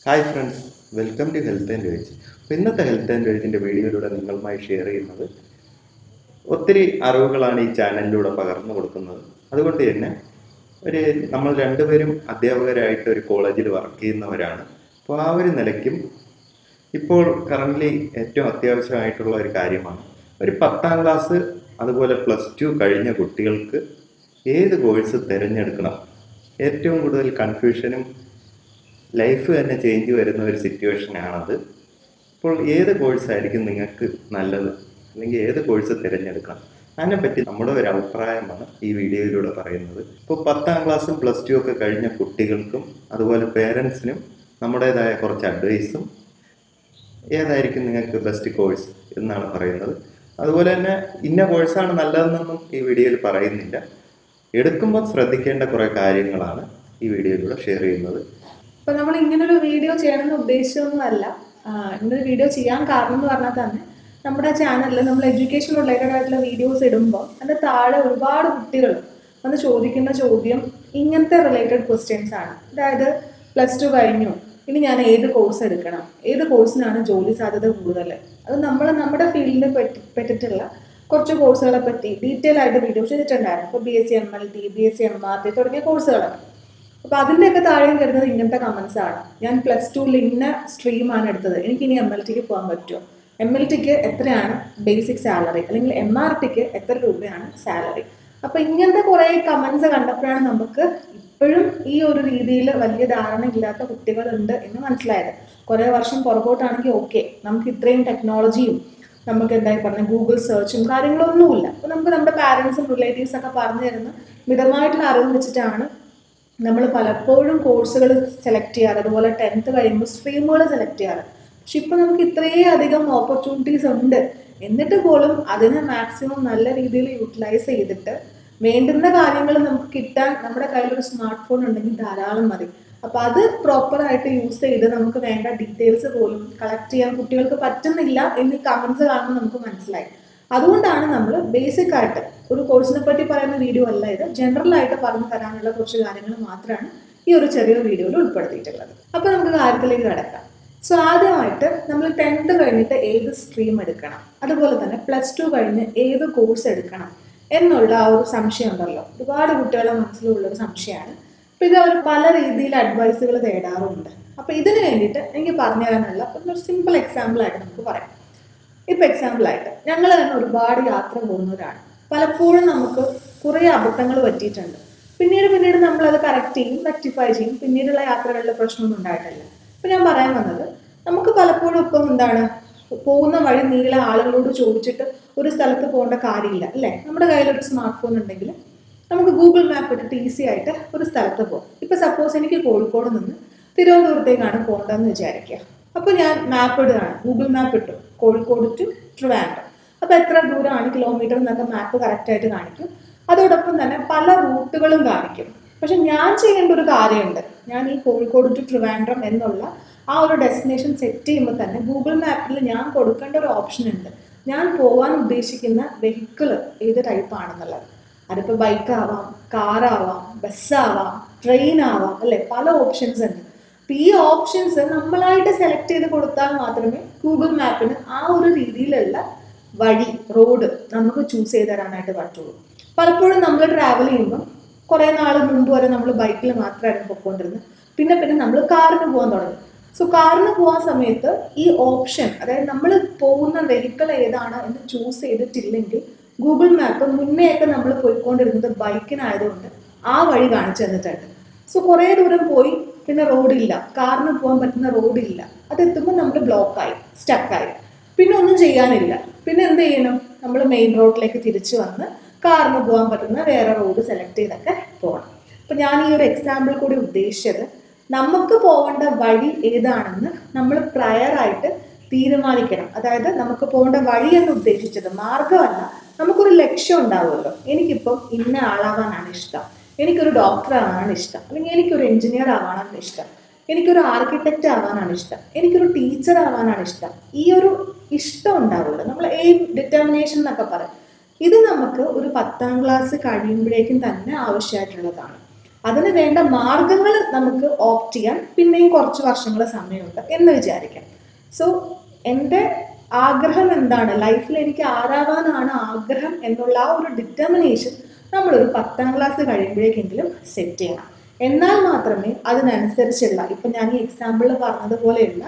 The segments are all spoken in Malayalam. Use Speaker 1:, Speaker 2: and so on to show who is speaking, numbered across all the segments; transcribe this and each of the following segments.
Speaker 1: hi friends welcome to health and wage അപ്പോൾ ഇന്നത്തെ ഹെൽത്ത് ആൻഡ് വേജിൻ്റെ വീഡിയോയിലൂടെ നിങ്ങളുമായി ഷെയർ ചെയ്യുന്നത് ഒത്തിരി അറിവുകളാണ് ഈ ചാനലിലൂടെ പകർന്നു കൊടുക്കുന്നത് അതുകൊണ്ട് തന്നെ ഒരു നമ്മൾ രണ്ടുപേരും അധ്യാപകരായിട്ട് ഒരു കോളേജിൽ വർക്ക് ചെയ്യുന്നവരാണ് അപ്പോൾ ആ ഒരു നിലയ്ക്കും ഇപ്പോൾ കറൻ്റ്ലി ഏറ്റവും അത്യാവശ്യമായിട്ടുള്ള ഒരു കാര്യമാണ് ഒരു പത്താം ക്ലാസ് അതുപോലെ പ്ലസ് ടു കഴിഞ്ഞ കുട്ടികൾക്ക് ഏത് കോഴ്സ് തിരഞ്ഞെടുക്കണം ഏറ്റവും കൂടുതൽ കൺഫ്യൂഷനും ലൈഫ് തന്നെ ചേഞ്ച് വരുന്ന ഒരു സിറ്റുവേഷനാണത് അപ്പോൾ ഏത് കോഴ്സായിരിക്കും നിങ്ങൾക്ക് നല്ലത് അല്ലെങ്കിൽ ഏത് കോഴ്സ് തിരഞ്ഞെടുക്കണം അതിനെപ്പറ്റി നമ്മുടെ ഒരു അഭിപ്രായമാണ് ഈ വീഡിയോയിലൂടെ പറയുന്നത് ഇപ്പോൾ പത്താം ക്ലാസ്സും പ്ലസ് ടു ഒക്കെ കഴിഞ്ഞ കുട്ടികൾക്കും അതുപോലെ പേരൻസിനും നമ്മുടേതായ കുറച്ച് അഡ്വൈസും ഏതായിരിക്കും നിങ്ങൾക്ക് ബെസ്റ്റ് കോഴ്സ് എന്നാണ് പറയുന്നത് അതുപോലെ തന്നെ ഇന്ന കോഴ്സാണ് നല്ലതെന്നൊന്നും ഈ വീഡിയോയിൽ പറയുന്നില്ല എടുക്കുമ്പോൾ ശ്രദ്ധിക്കേണ്ട കുറേ കാര്യങ്ങളാണ് ഈ വീഡിയോയിലൂടെ ഷെയർ ചെയ്യുന്നത്
Speaker 2: അപ്പൊ നമ്മൾ ഇങ്ങനൊരു വീഡിയോ ചെയ്യണമെന്ന് ഉദ്ദേശിച്ചൊന്നുമല്ല ആഹ് ഇങ്ങനൊരു വീഡിയോ ചെയ്യാൻ കാരണം എന്ന് പറഞ്ഞാൽ തന്നെ നമ്മുടെ ചാനലിൽ നമ്മൾ എഡ്യൂക്കേഷൻ റിലേറ്റഡ് ആയിട്ടുള്ള വീഡിയോസ് ഇടുമ്പോൾ അതിന്റെ താഴെ ഒരുപാട് കുട്ടികൾ വന്ന് ചോദിക്കുന്ന ചോദ്യം ഇങ്ങനത്തെ റിലേറ്റഡ് ക്വസ്റ്റ്യൻസ് ആണ് അതായത് പ്ലസ് ടു കഴിഞ്ഞു ഇനി ഞാൻ ഏത് കോഴ്സ് എടുക്കണം ഏത് കോഴ്സിനാണ് ജോലി സാധ്യത കൂടുതൽ അത് നമ്മൾ നമ്മുടെ ഫീൽഡിൽ പറ്റി പറ്റിയിട്ടുള്ള കുറച്ച് കോഴ്സുകളെ പറ്റി ഡീറ്റെയിൽ ആയിട്ട് വീഡിയോ ചെയ്തിട്ടുണ്ടായിരുന്നു ഇപ്പോൾ B S C M L T B S C M R T തുടങ്ങിയ കോഴ്സുകളൊക്കെ അപ്പൊ അതിന്റെയൊക്കെ താഴെയും വരുന്നത് ഇങ്ങനത്തെ കമന്റ്സ് ആണ് ഞാൻ പ്ലസ് ടുവിൽ ഇന്ന സ്ട്രീമാണ് എടുത്തത് എനിക്ക് ഇനി എം എൽ ടിക്ക് പോകാൻ പറ്റുമോ എം എൽ ടിക്ക് എത്രയാണ് ബേസിക് സാലറി അല്ലെങ്കിൽ എം ആർ ടിക്ക് എത്ര രൂപയാണ് സാലറി അപ്പൊ ഇങ്ങനത്തെ കുറെ കമന്റ്സ് കണ്ടപ്പോഴാണ് നമുക്ക് ഇപ്പോഴും ഈ ഒരു രീതിയിൽ വലിയ ധാരണ ഇല്ലാത്ത കുട്ടികളുണ്ട് എന്ന് മനസ്സിലായത് കുറെ വർഷം പുറകോട്ടാണെങ്കിൽ ഓക്കെ നമുക്ക് ഇത്രയും ടെക്നോളജിയും നമുക്ക് എന്തായി പറഞ്ഞ ഗൂഗിൾ സെർച്ചും കാര്യങ്ങളൊന്നുമില്ല അപ്പോൾ നമുക്ക് നമ്മുടെ പാരൻസും റിലേറ്റീവ്സ് ഒക്കെ പറഞ്ഞു തരുന്ന മിതമായിട്ടുള്ള അറിവ് വെച്ചിട്ടാണ് നമ്മൾ പലപ്പോഴും കോഴ്സുകൾ സെലക്ട് ചെയ്യാറ് അതുപോലെ ടെൻത്ത് കഴിയുമ്പോൾ സ്ട്രീമുകൾ സെലക്ട് ചെയ്യാറ് പക്ഷെ ഇപ്പം നമുക്ക് ഇത്രയും അധികം ഓപ്പർച്യൂണിറ്റീസ് ഉണ്ട് എന്നിട്ട് പോലും അതിനെ മാക്സിമം നല്ല രീതിയിൽ യൂട്ടിലൈസ് ചെയ്തിട്ട് വേണ്ടുന്ന കാര്യങ്ങൾ നമുക്ക് കിട്ടാൻ നമ്മുടെ കയ്യിൽ ഒരു സ്മാർട്ട് ഫോൺ ഉണ്ടെങ്കിൽ ധാരാളം മതി അപ്പോൾ അത് പ്രോപ്പറായിട്ട് യൂസ് ചെയ്ത് നമുക്ക് വേണ്ട ഡീറ്റെയിൽസ് പോലും കളക്ട് ചെയ്യാൻ കുട്ടികൾക്ക് പറ്റുന്നില്ല എന്നീ കമൻസ് കാണുമ്പോൾ നമുക്ക് മനസ്സിലായി അതുകൊണ്ടാണ് നമ്മൾ ബേസിക് ആയിട്ട് ഒരു കോഴ്സിനെ പറ്റി പറയുന്ന വീഡിയോ അല്ല ഇത് ജനറൽ ആയിട്ട് പറഞ്ഞു തരാനുള്ള കുറച്ച് കാര്യങ്ങൾ മാത്രമാണ് ഈ ഒരു ചെറിയ വീഡിയോയിൽ ഉൾപ്പെടുത്തിയിട്ടുള്ളത് അപ്പോൾ നമുക്ക് കാര്യത്തിലേക്ക് കിടക്കാം സോ ആദ്യമായിട്ട് നമ്മൾ ടെൻത്ത് കഴിഞ്ഞിട്ട് ഏത് സ്ട്രീം എടുക്കണം അതുപോലെ തന്നെ പ്ലസ് ടു കഴിഞ്ഞ് ഏത് കോഴ്സ് എടുക്കണം എന്നുള്ള ആ ഒരു സംശയം ഉണ്ടല്ലോ ഒരുപാട് കുട്ടികളുടെ മനസ്സിലുള്ള ഒരു സംശയമാണ് അപ്പോൾ ഇത് അവർ പല രീതിയിൽ അഡ്വൈസുകൾ തേടാറുമുണ്ട് അപ്പോൾ ഇതിന് വേണ്ടിയിട്ട് എനിക്ക് പറഞ്ഞു തരാനുള്ള ഒരു സിമ്പിൾ എക്സാമ്പിൾ ആയിട്ട് നമുക്ക് പറയാം ഇപ്പം എക്സാമ്പിൾ ആയിട്ട് ഞങ്ങൾ തന്നെ ഒരുപാട് യാത്ര പോകുന്നവരാണ് പലപ്പോഴും നമുക്ക് കുറേ അബദ്ധങ്ങൾ പറ്റിയിട്ടുണ്ട് പിന്നീട് പിന്നീട് നമ്മളത് കറക്റ്റ് ചെയ്യും റെക്ടിഫൈ ചെയ്യും പിന്നീടുള്ള യാത്രകളിൽ പ്രശ്നമൊന്നും ഉണ്ടായിട്ടില്ല ഇപ്പം ഞാൻ പറയാൻ വന്നത് നമുക്ക് പലപ്പോഴും ഇപ്പം എന്താണ് പോകുന്ന വഴി നീളെ ആളുകളോട് ചോദിച്ചിട്ട് ഒരു സ്ഥലത്ത് പോകേണ്ട കാര്യമില്ല അല്ലേ നമ്മുടെ കയ്യിൽ ഒരു സ്മാർട്ട് ഫോൺ ഉണ്ടെങ്കിൽ നമുക്ക് ഗൂഗിൾ മാപ്പ് ഇട്ടിട്ട് ഈസി ആയിട്ട് ഒരു സ്ഥലത്ത് പോകും ഇപ്പം സപ്പോസ് എനിക്ക് കോഴിക്കോട് നിന്ന് തിരുവനന്തപുരത്തേക്കാണ് പോകേണ്ടതെന്ന് വിചാരിക്കുക അപ്പോൾ ഞാൻ മാപ്പ് ഇടുകയാണ് ഗൂഗിൾ മാപ്പ് ഇട്ടു കോഴിക്കോട് ടു ട്രിവാൻഡ്രം അപ്പോൾ എത്ര ദൂരമാണ് കിലോമീറ്റർ എന്നൊക്കെ മാപ്പ് കറക്റ്റായിട്ട് കാണിക്കും അതോടൊപ്പം തന്നെ പല റൂട്ടുകളും കാണിക്കും പക്ഷെ ഞാൻ ചെയ്യേണ്ട ഒരു കാര്യമുണ്ട് ഞാൻ ഈ കോഴിക്കോട് ടു ട്രിവാൻഡ്രം എന്നുള്ള ആ ഒരു ഡെസ്റ്റിനേഷൻ സെറ്റ് ചെയ്യുമ്പോൾ തന്നെ ഗൂഗിൾ മാപ്പിൽ ഞാൻ കൊടുക്കേണ്ട ഒരു ഓപ്ഷൻ ഉണ്ട് ഞാൻ പോകാൻ ഉദ്ദേശിക്കുന്ന വെഹിക്കിൾ ഏത് ടൈപ്പ് ആണെന്നുള്ളത് അതിപ്പോൾ ബൈക്കാവാം കാറാവാം ബസ്സാവാം ട്രെയിൻ ആവാം അല്ലേ പല ഓപ്ഷൻസ് ഉണ്ട് അപ്പം ഈ ഓപ്ഷൻസ് നമ്മളായിട്ട് സെലക്ട് ചെയ്ത് കൊടുത്താൽ മാത്രമേ ഗൂഗിൾ മാപ്പിന് ആ ഒരു രീതിയിലുള്ള വഴി റോഡ് നമുക്ക് ചൂസ് ചെയ്ത് തരാനായിട്ട് പറ്റുള്ളൂ പലപ്പോഴും നമ്മൾ ട്രാവൽ ചെയ്യുമ്പോൾ കുറേ നാൾ മുമ്പ് വരെ നമ്മൾ ബൈക്കിൽ മാത്രമായിരുന്നു പൊയ്ക്കൊണ്ടിരുന്നത് പിന്നെ പിന്നെ നമ്മൾ കാറിന് പോകാൻ തുടങ്ങി സോ കാറിന് പോകാൻ സമയത്ത് ഈ ഓപ്ഷൻ അതായത് നമ്മൾ പോകുന്ന വെഹിക്കിൾ ഏതാണ് എന്ന് ചൂസ് ചെയ്തിട്ടില്ലെങ്കിൽ ഗൂഗിൾ മാപ്പ് മുന്നേയൊക്കെ നമ്മൾ പോയിക്കൊണ്ടിരുന്നത് ബൈക്കിനായതുകൊണ്ട് ആ വഴി കാണിച്ചു തന്നിട്ടുണ്ട് സോ കുറേ ദൂരം പോയി പിന്നെ റോഡില്ല കാറിന് പോകാൻ പറ്റുന്ന റോഡില്ല അതെത്തുമ്പോൾ നമ്മൾ ബ്ലോക്കായി സ്റ്റക്കായി പിന്നെ ഒന്നും ചെയ്യാനില്ല പിന്നെ എന്ത് ചെയ്യണം നമ്മൾ മെയിൻ റോഡിലേക്ക് തിരിച്ചു വന്ന് കാറിന് പോകാൻ പറ്റുന്ന വേറെ റോഡ് സെലക്ട് ചെയ്തൊക്കെ പോകണം അപ്പം ഞാൻ ഈ ഒരു എക്സാമ്പിൾ കൂടി ഉദ്ദേശിച്ചത് നമുക്ക് പോകേണ്ട വഴി ഏതാണെന്ന് നമ്മൾ പ്രയറായിട്ട് തീരുമാനിക്കണം അതായത് നമുക്ക് പോകേണ്ട വഴി എന്ന് ഉദ്ദേശിച്ചത് മാർഗമല്ല നമുക്കൊരു ലക്ഷ്യം ഉണ്ടാവുമല്ലോ എനിക്കിപ്പം ഇന്ന ആളാവാനാണ് ഇഷ്ടം എനിക്കൊരു ഡോക്ടർ ആവാനാണ് ഇഷ്ടം അല്ലെങ്കിൽ എനിക്കൊരു എഞ്ചിനീയർ ആവാനാണ് ഇഷ്ടം എനിക്കൊരു ആർക്കിടെക്റ്റ് ആവാനാണ് ഇഷ്ടം എനിക്കൊരു ടീച്ചർ ആവാനാണ് ഇഷ്ടം ഈ ഒരു ഇഷ്ടം ഉണ്ടാവുമല്ലോ നമ്മൾ എയിം ഡിറ്റർമിനേഷൻ എന്നൊക്കെ പറയും ഇത് നമുക്ക് ഒരു പത്താം ക്ലാസ് കഴിയുമ്പോഴേക്കും തന്നെ ആവശ്യമായിട്ടുള്ളതാണ് അതിന് വേണ്ട മാർഗങ്ങൾ നമുക്ക് ഓപ്റ്റ് ചെയ്യാൻ പിന്നെയും കുറച്ച് വർഷങ്ങൾ സമയമുണ്ട് എന്ന് വിചാരിക്കാം സോ എൻ്റെ ആഗ്രഹം എന്താണ് ലൈഫിൽ എനിക്ക് ആരാവാനാണ് ആഗ്രഹം എന്നുള്ള ആ ഒരു ഡിറ്റർമിനേഷൻ നമ്മളൊരു പത്താം ക്ലാസ് കഴിയുമ്പോഴേക്കെങ്കിലും സെറ്റ് ചെയ്യണം എന്നാൽ മാത്രമേ അതിനനുസരിച്ചുള്ള ഇപ്പം ഞാൻ ഈ എക്സാമ്പിളിൽ പറഞ്ഞതുപോലെയുള്ള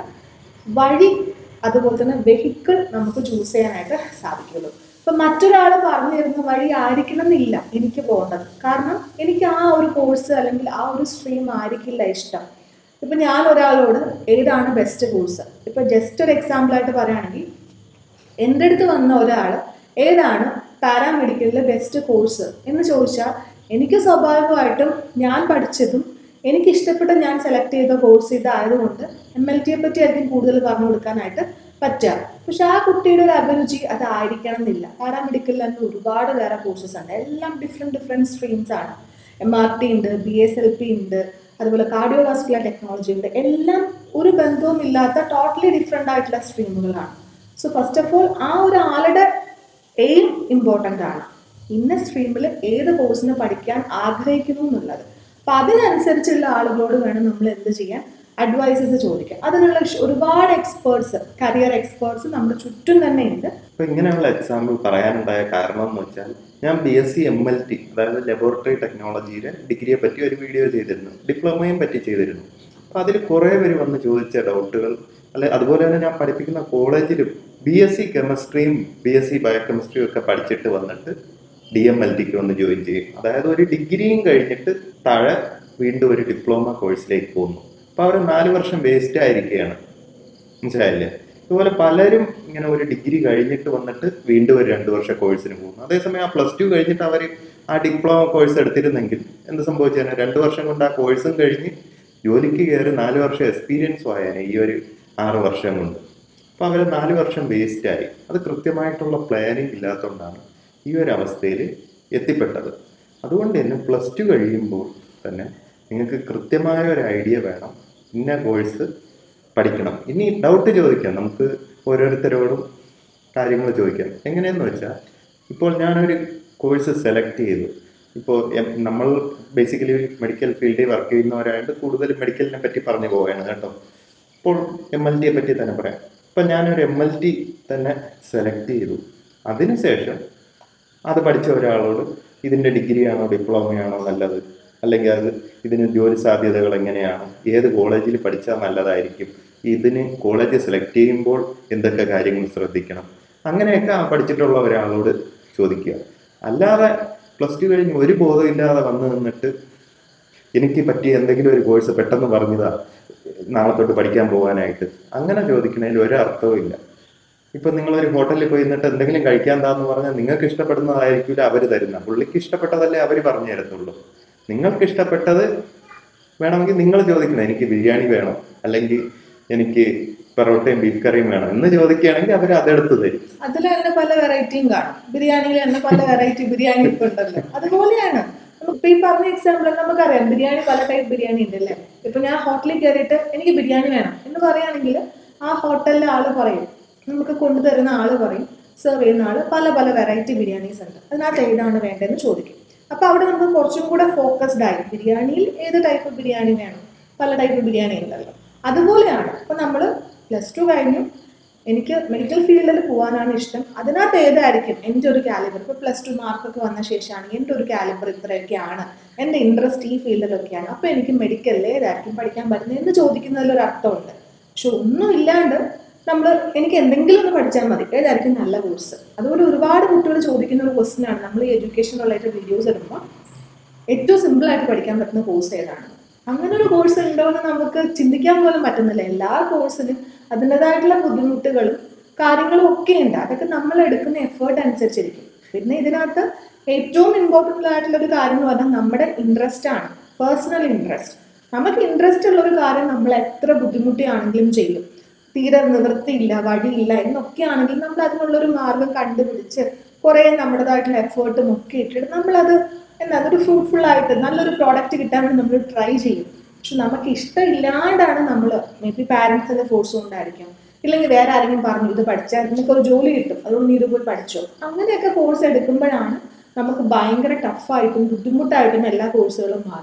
Speaker 2: വഴി അതുപോലെ തന്നെ വെഹിക്കിൾ നമുക്ക് ചൂസ് ചെയ്യാനായിട്ട് സാധിക്കുള്ളൂ ഇപ്പം മറ്റൊരാൾ പറഞ്ഞു തരുന്ന വഴി ആയിരിക്കണം എന്നില്ല എനിക്ക് പോകേണ്ടത് കാരണം എനിക്ക് ആ ഒരു കോഴ്സ് അല്ലെങ്കിൽ ആ ഒരു സ്ട്രീം ആയിരിക്കില്ല ഇഷ്ടം ഇപ്പം ഞാൻ ഒരാളോട് ഏതാണ് ബെസ്റ്റ് കോഴ്സ് ഇപ്പം ജസ്റ്റ് ഒരു എക്സാമ്പിൾ ആയിട്ട് പറയുകയാണെങ്കിൽ എൻ്റെ അടുത്ത് വന്ന ഒരാൾ ഏതാണ് പാരാമെഡിക്കലിലെ ബെസ്റ്റ് കോഴ്സ് എന്ന് ചോദിച്ചാൽ എനിക്ക് സ്വാഭാവികമായിട്ടും ഞാൻ പഠിച്ചതും എനിക്ക് ഇഷ്ടപ്പെട്ട ഞാൻ സെലക്ട് ചെയ്ത കോഴ്സ് ഇതായതുകൊണ്ട് എം എൽ ടിയെ പറ്റി ആയിരിക്കും കൂടുതൽ പറഞ്ഞു കൊടുക്കാനായിട്ട് പറ്റുക പക്ഷെ ആ കുട്ടിയുടെ ഒരു അഭിരുചി അതായിരിക്കണം എന്നില്ല പാരാമെഡിക്കലിൽ തന്നെ ഒരുപാട് വേറെ കോഴ്സസ് ഉണ്ട് എല്ലാം ഡിഫറെൻറ്റ് ഡിഫറെൻറ്റ് സ്ട്രീംസ് ആണ് എം ആർ ടി ഉണ്ട് ബി എസ് എൽ പി ഉണ്ട് അതുപോലെ കാർഡിയോവാസ്കുലർ ടെക്നോളജി ഉണ്ട് എല്ലാം ഒരു ബന്ധവും ഇല്ലാത്ത ടോട്ടലി ഡിഫറെൻ്റ് ആയിട്ടുള്ള സ്ട്രീമുകളാണ് സോ ഫസ്റ്റ് ഓഫ് ഓൾ ആ ഒരു ആളുടെ എയിം ഇമ്പോർട്ടൻ്റ് ആണ് ഇന്ന സ്ട്രീമിൽ ഏത് കോഴ്സിന് പഠിക്കാൻ ആഗ്രഹിക്കുന്നു എന്നുള്ളത് അപ്പം അതിനനുസരിച്ചുള്ള ആളുകളോട് വേണം നമ്മൾ എന്ത് ചെയ്യാൻ അഡ്വൈസസ് ചോദിക്കാം അതിനുള്ള ഇഷ്- ഒരുപാട് എക്സ്പേർട്സ് കരിയർ എക്സ്പേർട്സ് നമ്മുടെ ചുറ്റും തന്നെ ഉണ്ട്
Speaker 1: അപ്പൊ ഇങ്ങനെയുള്ള എക്സാമ്പിൾ പറയാനുണ്ടായ കാരണം എന്ന് വെച്ചാൽ ഞാൻ B S C M L T അതായത് ലബോറട്ടറി ടെക്നോളജിയിലെ ഡിഗ്രിയെ പറ്റി ഒരു വീഡിയോ ചെയ്തിരുന്നു ഡിപ്ലോമയും പറ്റി ചെയ്തിരുന്നു അപ്പൊ അതിൽ കുറേ പേര് വന്ന് ചോദിച്ച ഡൗട്ടുകൾ അല്ലെ അതുപോലെ തന്നെ ഞാൻ പഠിപ്പിക്കുന്ന കോളേജിലും ബി എസ് സി കെമിസ്ട്രിയും ബി എസ് സി ബയോകെമിസ്ട്രിയും ഒക്കെ പഠിച്ചിട്ട് വന്നിട്ട് ഡി എം എൽ ടിക്ക് വന്ന് ജോയിൻ ചെയ്യും അതായത് ഒരു ഡിഗ്രിയും കഴിഞ്ഞിട്ട് താഴെ വീണ്ടും ഒരു ഡിപ്ലോമ കോഴ്സിലേക്ക് പോകുന്നു അപ്പൊ അവർ നാല് വർഷം വേസ്റ്റ് ആയിരിക്കുകയാണ് മനസ്സിലായില്ലേ ഇതുപോലെ പലരും ഇങ്ങനെ ഒരു ഡിഗ്രി കഴിഞ്ഞിട്ട് വന്നിട്ട് വീണ്ടും ഒരു രണ്ട് വർഷ കോഴ്സിന് പോകുന്നു അതേസമയം ആ പ്ലസ് ടു കഴിഞ്ഞിട്ട് അവർ ആ ഡിപ്ലോമ കോഴ്സ് എടുത്തിരുന്നെങ്കിൽ എന്ത് സംഭവിച്ചേനെ രണ്ട് വർഷം കൊണ്ട് ആ കോഴ്സും കഴിഞ്ഞ് ജോലിക്ക് കയറി നാല് വർഷം എക്സ്പീരിയൻസും ആയേനെ ഈ ഒരു ആറ് വർഷം കൊണ്ട് അപ്പോൾ അവർ നാല് വർഷം വേസ്റ്റ് ആയി അത് കൃത്യമായിട്ടുള്ള പ്ലാനിങ് ഇല്ലാത്തതുകൊണ്ടാണ് ഈ ഒരു അവസ്ഥയിൽ എത്തിപ്പെട്ടത് അതുകൊണ്ട് തന്നെ പ്ലസ് ടു കഴിയുമ്പോൾ തന്നെ നിങ്ങൾക്ക് കൃത്യമായ ഒരു ഐഡിയ വേണം ഇന്ന കോഴ്സ് പഠിക്കണം ഇനി ഡൗട്ട് ചോദിക്കാം നമുക്ക് ഓരോരുത്തരോടും കാര്യങ്ങൾ ചോദിക്കാം എങ്ങനെയെന്ന് വെച്ചാൽ ഇപ്പോൾ ഞാനൊരു കോഴ്സ് സെലക്ട് ചെയ്തു ഇപ്പോൾ എം- നമ്മൾ ബേസിക്കലി മെഡിക്കൽ ഫീൽഡിൽ വർക്ക് ചെയ്യുന്നവരായതുകൊണ്ട് കൂടുതൽ മെഡിക്കലിനെ പറ്റി പറഞ്ഞു പോവുകയാണ് കേട്ടോ ഇപ്പോൾ എം എൽ ടിയെ പറ്റി തന്നെ പറയാം ഇപ്പം ഞാനൊരു എം എൽ ടി തന്നെ സെലക്ട് ചെയ്തു അതിനുശേഷം അത് പഠിച്ച ഒരാളോട് ഇതിൻ്റെ ഡിഗ്രിയാണോ ഡിപ്ലോമയാണോ നല്ലത് അല്ലെങ്കിൽ അത് ഇതിന് ജോലി സാധ്യതകൾ എങ്ങനെയാണ് ഏത് കോളേജിൽ പഠിച്ചാൽ നല്ലതായിരിക്കും ഇതിന് കോളേജ് സെലക്ട് ചെയ്യുമ്പോൾ എന്തൊക്കെ കാര്യങ്ങൾ ശ്രദ്ധിക്കണം അങ്ങനെയൊക്കെ ആ പഠിച്ചിട്ടുള്ള ഒരാളോട് ചോദിക്കുക അല്ലാതെ പ്ലസ് ടു കഴിഞ്ഞ് ഒരു ബോധമില്ലാതെ വന്ന് നിന്നിട്ട് എനിക്ക് പറ്റിയ എന്തെങ്കിലും ഒരു കോഴ്സ് പെട്ടെന്ന് പറഞ്ഞതാ നാളെ തൊട്ട് പഠിക്കാൻ പോകാനായിട്ട് അങ്ങനെ ചോദിക്കുന്നതിൽ ഒരർത്ഥവും ഇല്ല ഇപ്പൊ നിങ്ങൾ ഒരു ഹോട്ടലിൽ പോയി നിന്നിട്ട് എന്തെങ്കിലും കഴിക്കാൻ താന്ന് പറഞ്ഞാൽ നിങ്ങൾക്ക് ഇഷ്ടപ്പെടുന്നതായിരിക്കില്ല അവർ തരുന്ന പുള്ളിക്ക് ഇഷ്ടപ്പെട്ടതല്ലേ അവർ പറഞ്ഞു തരത്തുള്ളൂ നിങ്ങൾക്ക് ഇഷ്ടപ്പെട്ടത് വേണമെങ്കിൽ നിങ്ങൾ ചോദിക്കണം എനിക്ക് ബിരിയാണി വേണം അല്ലെങ്കിൽ എനിക്ക് പൊറോട്ടയും ബീഫ് കറിയും വേണം എന്ന് ചോദിക്കുകയാണെങ്കിൽ അവർ അതെടുത്ത് തരും
Speaker 2: അതിൽ തന്നെ പല വെറൈറ്റിയും കാണും ബിരിയാണിയിൽ തന്നെ പല വെറൈറ്റി ബിരിയാണി ഇപ്പൊ ഉണ്ടല്ലോ അതുപോലെയാണ് ഇപ്പൊ ഈ പറഞ്ഞ എക്സാമ്പിൾ നമുക്കറിയാം ബിരിയാണി പല ടൈപ്പ് ബിരിയാണി ഉണ്ടല്ലേ ഇപ്പൊ ഞാൻ ഹോട്ടലിൽ കയറിയിട്ട് എനിക്ക് ബിരിയാണി വേണം എന്ന് പറയുകയാണെങ്കിൽ ആ ഹോട്ടലിലെ ആള് പറയും നമുക്ക് കൊണ്ടുതരുന്ന ആള് പറയും സെർവ് ചെയ്യുന്ന ആള് പല പല വെറൈറ്റി ബിരിയാണീസ് ഉണ്ട് അതിനകത്ത് ഏതാണ് വേണ്ടതെന്ന് ചോദിക്കും അപ്പൊ അവിടെ നമുക്ക് കുറച്ചും കൂടെ ഫോക്കസ്ഡ് ആയി ബിരിയാണിയിൽ ഏത് ടൈപ്പ് ബിരിയാണി വേണം പല ടൈപ്പ് ബിരിയാണി ഉണ്ടല്ലോ അതുപോലെയാണ് അപ്പൊ നമ്മൾ പ്ലസ് ടു കഴിഞ്ഞു എനിക്ക് മെഡിക്കൽ ഫീൽഡിൽ പോകാനാണ് ഇഷ്ടം അതിനകത്ത് ഏതായിരിക്കും എൻ്റെ ഒരു കാലിബർ ഇപ്പോൾ പ്ലസ് ടു മാർക്കൊക്കെ വന്ന ശേഷമാണ് എൻ്റെ ഒരു കാലിബർ ഇത്രയൊക്കെയാണ് എൻ്റെ ഇൻട്രസ്റ്റ് ഈ ഫീൽഡിലൊക്കെയാണ് അപ്പോൾ എനിക്ക് മെഡിക്കലിൽ ഏതായിരിക്കും പഠിക്കാൻ പറ്റുന്നത് എന്ന് ചോദിക്കുന്നതിൽ ഒരു അർത്ഥമുണ്ട് പക്ഷെ ഒന്നും ഇല്ലാണ്ട് നമ്മൾ എനിക്ക് എന്തെങ്കിലും ഒന്ന് പഠിച്ചാൽ മതി ഏതായിരിക്കും നല്ല കോഴ്സ് അതുപോലെ ഒരുപാട് കുട്ടികൾ ചോദിക്കുന്ന ഒരു ക്വസ്റ്റ്യൻ ആണ് നമ്മൾ ഈ എഡ്യൂക്കേഷൻ റിലേറ്റഡ് വീഡിയോസ് ഇടുമ്പോൾ ഏറ്റവും സിമ്പിൾ ആയിട്ട് പഠിക്കാൻ പറ്റുന്ന കോഴ്സ് ഏതാണ് അങ്ങനെ ഒരു കോഴ്സ് ഉണ്ടോ എന്ന് നമുക്ക് ചിന്തിക്കാൻ പോലും പറ്റുന്നില്ല എല്ലാ കോഴ്സിനും അതിൻ്റെതായിട്ടുള്ള ബുദ്ധിമുട്ടുകളും കാര്യങ്ങളും ഒക്കെ ഉണ്ട് അതൊക്കെ നമ്മൾ എടുക്കുന്ന എഫേർട്ട് അനുസരിച്ചിരിക്കും പിന്നെ ഇതിനകത്ത് ഏറ്റവും ഇമ്പോർട്ടൻ്റ് ആയിട്ടുള്ള ഒരു കാര്യം എന്ന് പറഞ്ഞാൽ നമ്മുടെ ഇൻട്രസ്റ്റ് ആണ് പേഴ്സണൽ ഇൻട്രസ്റ്റ് നമുക്ക് ഇൻട്രസ്റ്റ് ഉള്ള ഒരു കാര്യം നമ്മൾ എത്ര ബുദ്ധിമുട്ടിയാണെങ്കിലും ചെയ്യും തീരെ നിവൃത്തിയില്ല വഴിയില്ല എന്നൊക്കെ ആണെങ്കിൽ നമ്മൾ അതിനുള്ളൊരു മാർഗം കണ്ടുപിടിച്ച് കുറേ നമ്മുടേതായിട്ടുള്ള എഫേർട്ടും ഒക്കെ ഇട്ടിട്ട് നമ്മളത് എന്താ അതൊരു ഫ്രൂട്ട്ഫുൾ ആയിട്ട് നല്ലൊരു പ്രോഡക്റ്റ് കിട്ടാൻ വേണ്ടി നമ്മൾ ട്രൈ ചെയ്യും പക്ഷെ നമുക്ക് ഇഷ്ടമില്ലാണ്ടാണ് നമ്മൾ മേ ബി പാരൻസിന്റെ ഫോഴ്സ് കൊണ്ടായിരിക്കും ഇല്ലെങ്കിൽ വേറെ ആരെങ്കിലും പറഞ്ഞു ഇത് പഠിച്ചാൽ നിനക്കൊരു ജോലി കിട്ടും അതുകൊണ്ട് നീ ഇത് പോയി പഠിച്ചോ അങ്ങനെയൊക്കെ കോഴ്സ് എടുക്കുമ്പോഴാണ് നമുക്ക് ഭയങ്കര ടഫായിട്ടും ബുദ്ധിമുട്ടായിട്ടും എല്ലാ കോഴ്സുകളും മാറും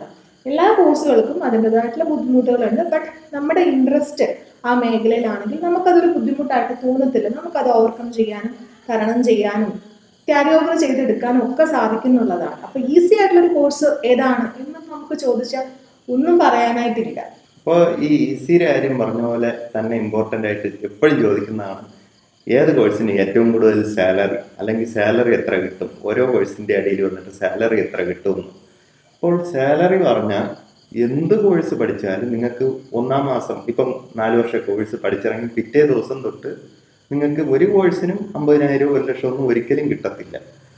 Speaker 2: എല്ലാ കോഴ്സുകൾക്കും അതിൻ്റെതായിട്ടുള്ള ബുദ്ധിമുട്ടുകളുണ്ട് ബട്ട് നമ്മുടെ ഇൻട്രസ്റ്റ് ആ മേഖലയിലാണെങ്കിൽ നമുക്കതൊരു ബുദ്ധിമുട്ടായിട്ട് തോന്നത്തില്ല നമുക്കത് ഓവർകം ചെയ്യാനും തരണം ചെയ്യാനും ക്യാരി ഓവർ ചെയ്തെടുക്കാനും ഒക്കെ സാധിക്കുന്നുള്ളതാണ് അപ്പോൾ ഈസി ആയിട്ടുള്ളൊരു കോഴ്സ് ഏതാണ് എന്ന് നമുക്ക് ചോദിച്ചാൽ ഒന്നും പറയാനായിട്ടില്ല
Speaker 1: അപ്പോൾ ഈ ഈസിയുടെ കാര്യം പറഞ്ഞ പോലെ തന്നെ ഇമ്പോർട്ടൻ്റ് ആയിട്ട് എപ്പോഴും ചോദിക്കുന്നതാണ് ഏത് കോഴ്സിന് ഏറ്റവും കൂടുതൽ സാലറി അല്ലെങ്കിൽ സാലറി എത്ര കിട്ടും ഓരോ കോഴ്സിൻ്റെ ഇടയിൽ വന്നിട്ട് സാലറി എത്ര കിട്ടുമെന്ന് അപ്പോൾ സാലറി പറഞ്ഞാൽ എന്ത് കോഴ്സ് പഠിച്ചാലും നിങ്ങൾക്ക് ഒന്നാം മാസം ഇപ്പം നാല് വർഷ കോഴ്സ് പഠിച്ചിറങ്ങി പിറ്റേ ദിവസം തൊട്ട് നിങ്ങൾക്ക് ഒരു കോഴ്സിനും അമ്പതിനായിരം ഒരു ലക്ഷം ഒന്നും ഒരിക്കലും കിട്ടത്തില്ല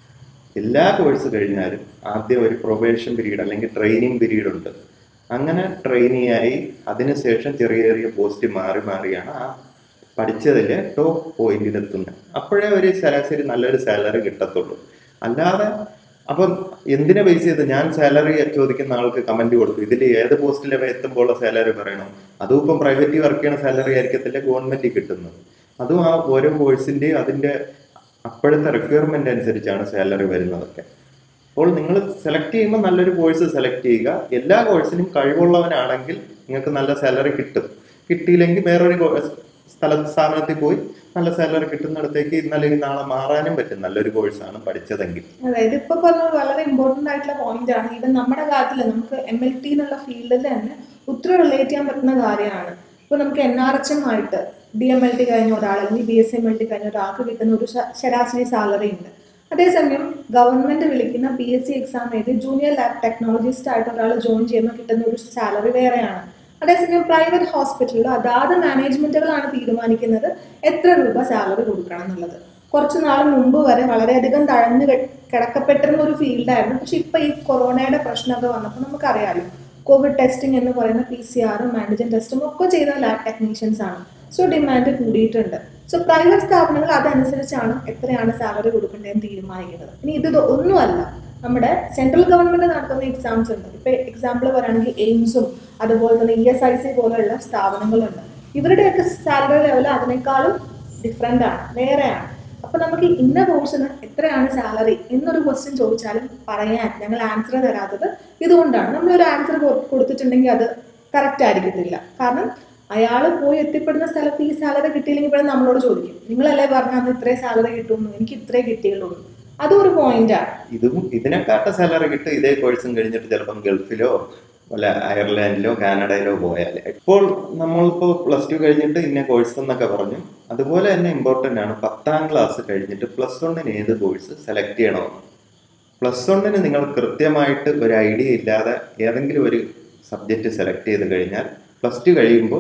Speaker 1: എല്ലാ കോഴ്സ് കഴിഞ്ഞാലും ആദ്യം ഒരു പ്രൊബേഷൻ പീരീഡ് അല്ലെങ്കിൽ ട്രെയിനിങ് പീരീഡ് ഉണ്ട് അങ്ങനെ ട്രെയിനിങ് ആയി അതിനുശേഷം ചെറിയ ചെറിയ പോസ്റ്റ് മാറി മാറിയാണ് ആ പഠിച്ചതിലെ ടോപ്പ് പോയിന്റിലെത്തുന്നത് അപ്പോഴേ ഒരു ശരാശരി നല്ലൊരു സാലറി കിട്ടത്തുള്ളൂ അല്ലാതെ അപ്പം എന്തിനെ ബേസ് ചെയ്ത് ഞാൻ സാലറി ചോദിക്കുന്ന ആൾക്ക് കമന്റ് കൊടുത്തു ഇതിൽ ഏത് പോസ്റ്റിൽ എത്തുമ്പോൾ സാലറി പറയണം അതും ഇപ്പം പ്രൈവറ്റ് വർക്ക് ചെയ്യണ സാലറി ആയിരിക്കത്തില്ല ഗവൺമെന്റ് കിട്ടുന്നത് അതും ആ ഓരോ കോഴ്സിന്റെയും അതിന്റെ അപ്പോഴത്തെ റിക്വയർമെന്റ് അനുസരിച്ചാണ് സാലറി വരുന്നതൊക്കെ അപ്പോൾ നിങ്ങൾ സെലക്ട് ചെയ്യുമ്പോൾ നല്ലൊരു കോഴ്സ് സെലക്ട് ചെയ്യുക എല്ലാ കോഴ്സിനും കഴിവുള്ളവനാണെങ്കിൽ നിങ്ങൾക്ക് നല്ല സാലറി കിട്ടും കിട്ടിയില്ലെങ്കിൽ വേറൊരു കോ- സ്ഥല സ്ഥാപനത്തിൽ പോയി നല്ല സാലറി കിട്ടുന്നിടത്തേക്ക് ഇന്നലെ നാളെ മാറാനും പറ്റും നല്ലൊരു കോഴ്സാണ് പഠിച്ചതെങ്കിൽ
Speaker 2: അതായത് ഇപ്പൊ പറഞ്ഞത് വളരെ ഇമ്പോർട്ടന്റ് ആയിട്ടുള്ള പോയിന്റ് ആണ് ഈവൻ നമ്മുടെ കാര്യത്തിൽ നമുക്ക് എം എൽ ടി എന്നുള്ള ഫീൽഡിൽ തന്നെ ഒത്തിരി റിലേറ്റ് ചെയ്യാൻ പറ്റുന്ന കാര്യമാണ് ഇപ്പൊ നമുക്ക് എൻ ആർ എച്ച് എം ആയിട്ട് ഡി എം എൽ ടി കഴിഞ്ഞ ഒരാൾ അല്ലെങ്കിൽ B S M L T കഴിഞ്ഞ ഒരാൾക്ക് കിട്ടുന്ന ഒരു ശ- ശരാശരി സാലറി ഉണ്ട് അതേസമയം ഗവൺമെന്റ് വിളിക്കുന്ന പി എസ് സി എക്സാം എഴുതി ജൂനിയർ ലാബ് ടെക്നോളജിസ്റ്റ് ആയിട്ട് ഒരാൾ ജോയിൻ ചെയ്യുമ്പോൾ കിട്ടുന്ന ഒരു സാലറി വേറെയാണ് അതേസമയം പ്രൈവറ്റ് ഹോസ്പിറ്റലിൽ അതാത് മാനേജ്മെന്റുകളാണ് തീരുമാനിക്കുന്നത് എത്ര രൂപ സാലറി കൊടുക്കണം എന്നുള്ളത് കുറച്ച് നാൾ മുമ്പ് വരെ വളരെയധികം തഴഞ്ഞു കെ- കിടക്കപ്പെട്ടിരുന്ന ഒരു ഫീൽഡായിരുന്നു പക്ഷെ ഇപ്പൊ ഈ കൊറോണയുടെ പ്രശ്നമൊക്കെ വന്നപ്പോൾ നമുക്കറിയാലോ കോവിഡ് ടെസ്റ്റിംഗ് എന്ന് പറയുന്ന പി സി ആറും ആന്റിജൻ ടെസ്റ്റും ഒക്കെ ചെയ്ത ലാബ് ടെക്നീഷ്യൻസ് ആണ് സോ ഡിമാൻഡ് കൂടിയിട്ടുണ്ട് സോ പ്രൈവറ്റ് സ്ഥാപനങ്ങൾ അതനുസരിച്ചാണ് എത്രയാണ് സാലറി കൊടുക്കേണ്ടതെന്ന് തീരുമാനിക്കുന്നത് ഇനി ഇത് ദോ- ഒന്നുമല്ല നമ്മുടെ സെൻട്രൽ ഗവൺമെന്റ് നടത്തുന്ന എക്സാംസ് ഉണ്ട് ഇപ്പൊ എക്സാമ്പിൾ പറയുകയാണെങ്കിൽ എയിംസും അതുപോലെ തന്നെ ഇ എസ് ഐ സി പോലെയുള്ള സ്ഥാപനങ്ങളുണ്ട് ഇവരുടെയൊക്കെ സാലറി ലെവൽ അതിനേക്കാളും ഡിഫറെൻ്റ് ആണ് വേറെയാണ് അപ്പൊ നമുക്ക് ഈ ഇന്ന കോഴ്സിന് എത്രയാണ് സാലറി എന്നൊരു ക്വസ്റ്റ്യൻ ചോദിച്ചാലും പറയാൻ ഞങ്ങൾ ആൻസർ തരാത്തത് ഇതുകൊണ്ടാണ് നമ്മളൊരു ആൻസർ കൊടുത്തിട്ടുണ്ടെങ്കിൽ അത് കറക്റ്റ് ആയിരിക്കത്തില്ല കാരണം അയാൾ പോയി എത്തിപ്പെടുന്ന സ്ഥലത്ത് ഈ സാലറി കിട്ടിയില്ലെങ്കിൽ ഇവിടെ നമ്മളോട് ചോദിക്കും നിങ്ങളല്ലേ പറഞ്ഞ അന്ന് ഇത്രേ സാലറി കിട്ടുമെന്ന് എനിക്ക് ഇത്രേ കിട്ടിയുള്ളൂ അതും ഒരു പോയിന്റാണ്
Speaker 1: ഇതും ഇതിനെക്കാട്ട സാലറി കിട്ടും ഇതേ കോഴ്സും കഴിഞ്ഞിട്ട് ചിലപ്പം ഗൾഫിലോ വല്ല അയർലാൻഡിലോ കാനഡയിലോ പോയാൽ ഇപ്പോൾ നമ്മളിപ്പോൾ പ്ലസ് ടു കഴിഞ്ഞിട്ട് ഇന്ന കോഴ്സ് എന്നൊക്കെ പറഞ്ഞു അതുപോലെ തന്നെ ഇമ്പോർട്ടൻ്റ് ആണ് പത്താം ക്ലാസ് കഴിഞ്ഞിട്ട് പ്ലസ് വണ്ണിന് ഏത് കോഴ്സ് സെലക്ട് ചെയ്യണമെന്ന് പ്ലസ് വണ്ണിന് നിങ്ങൾ കൃത്യമായിട്ട് ഒരു ഐഡിയ ഇല്ലാതെ ഏതെങ്കിലും ഒരു സബ്ജക്റ്റ് സെലക്ട് ചെയ്ത് കഴിഞ്ഞാൽ പ്ലസ് ടു കഴിയുമ്പോൾ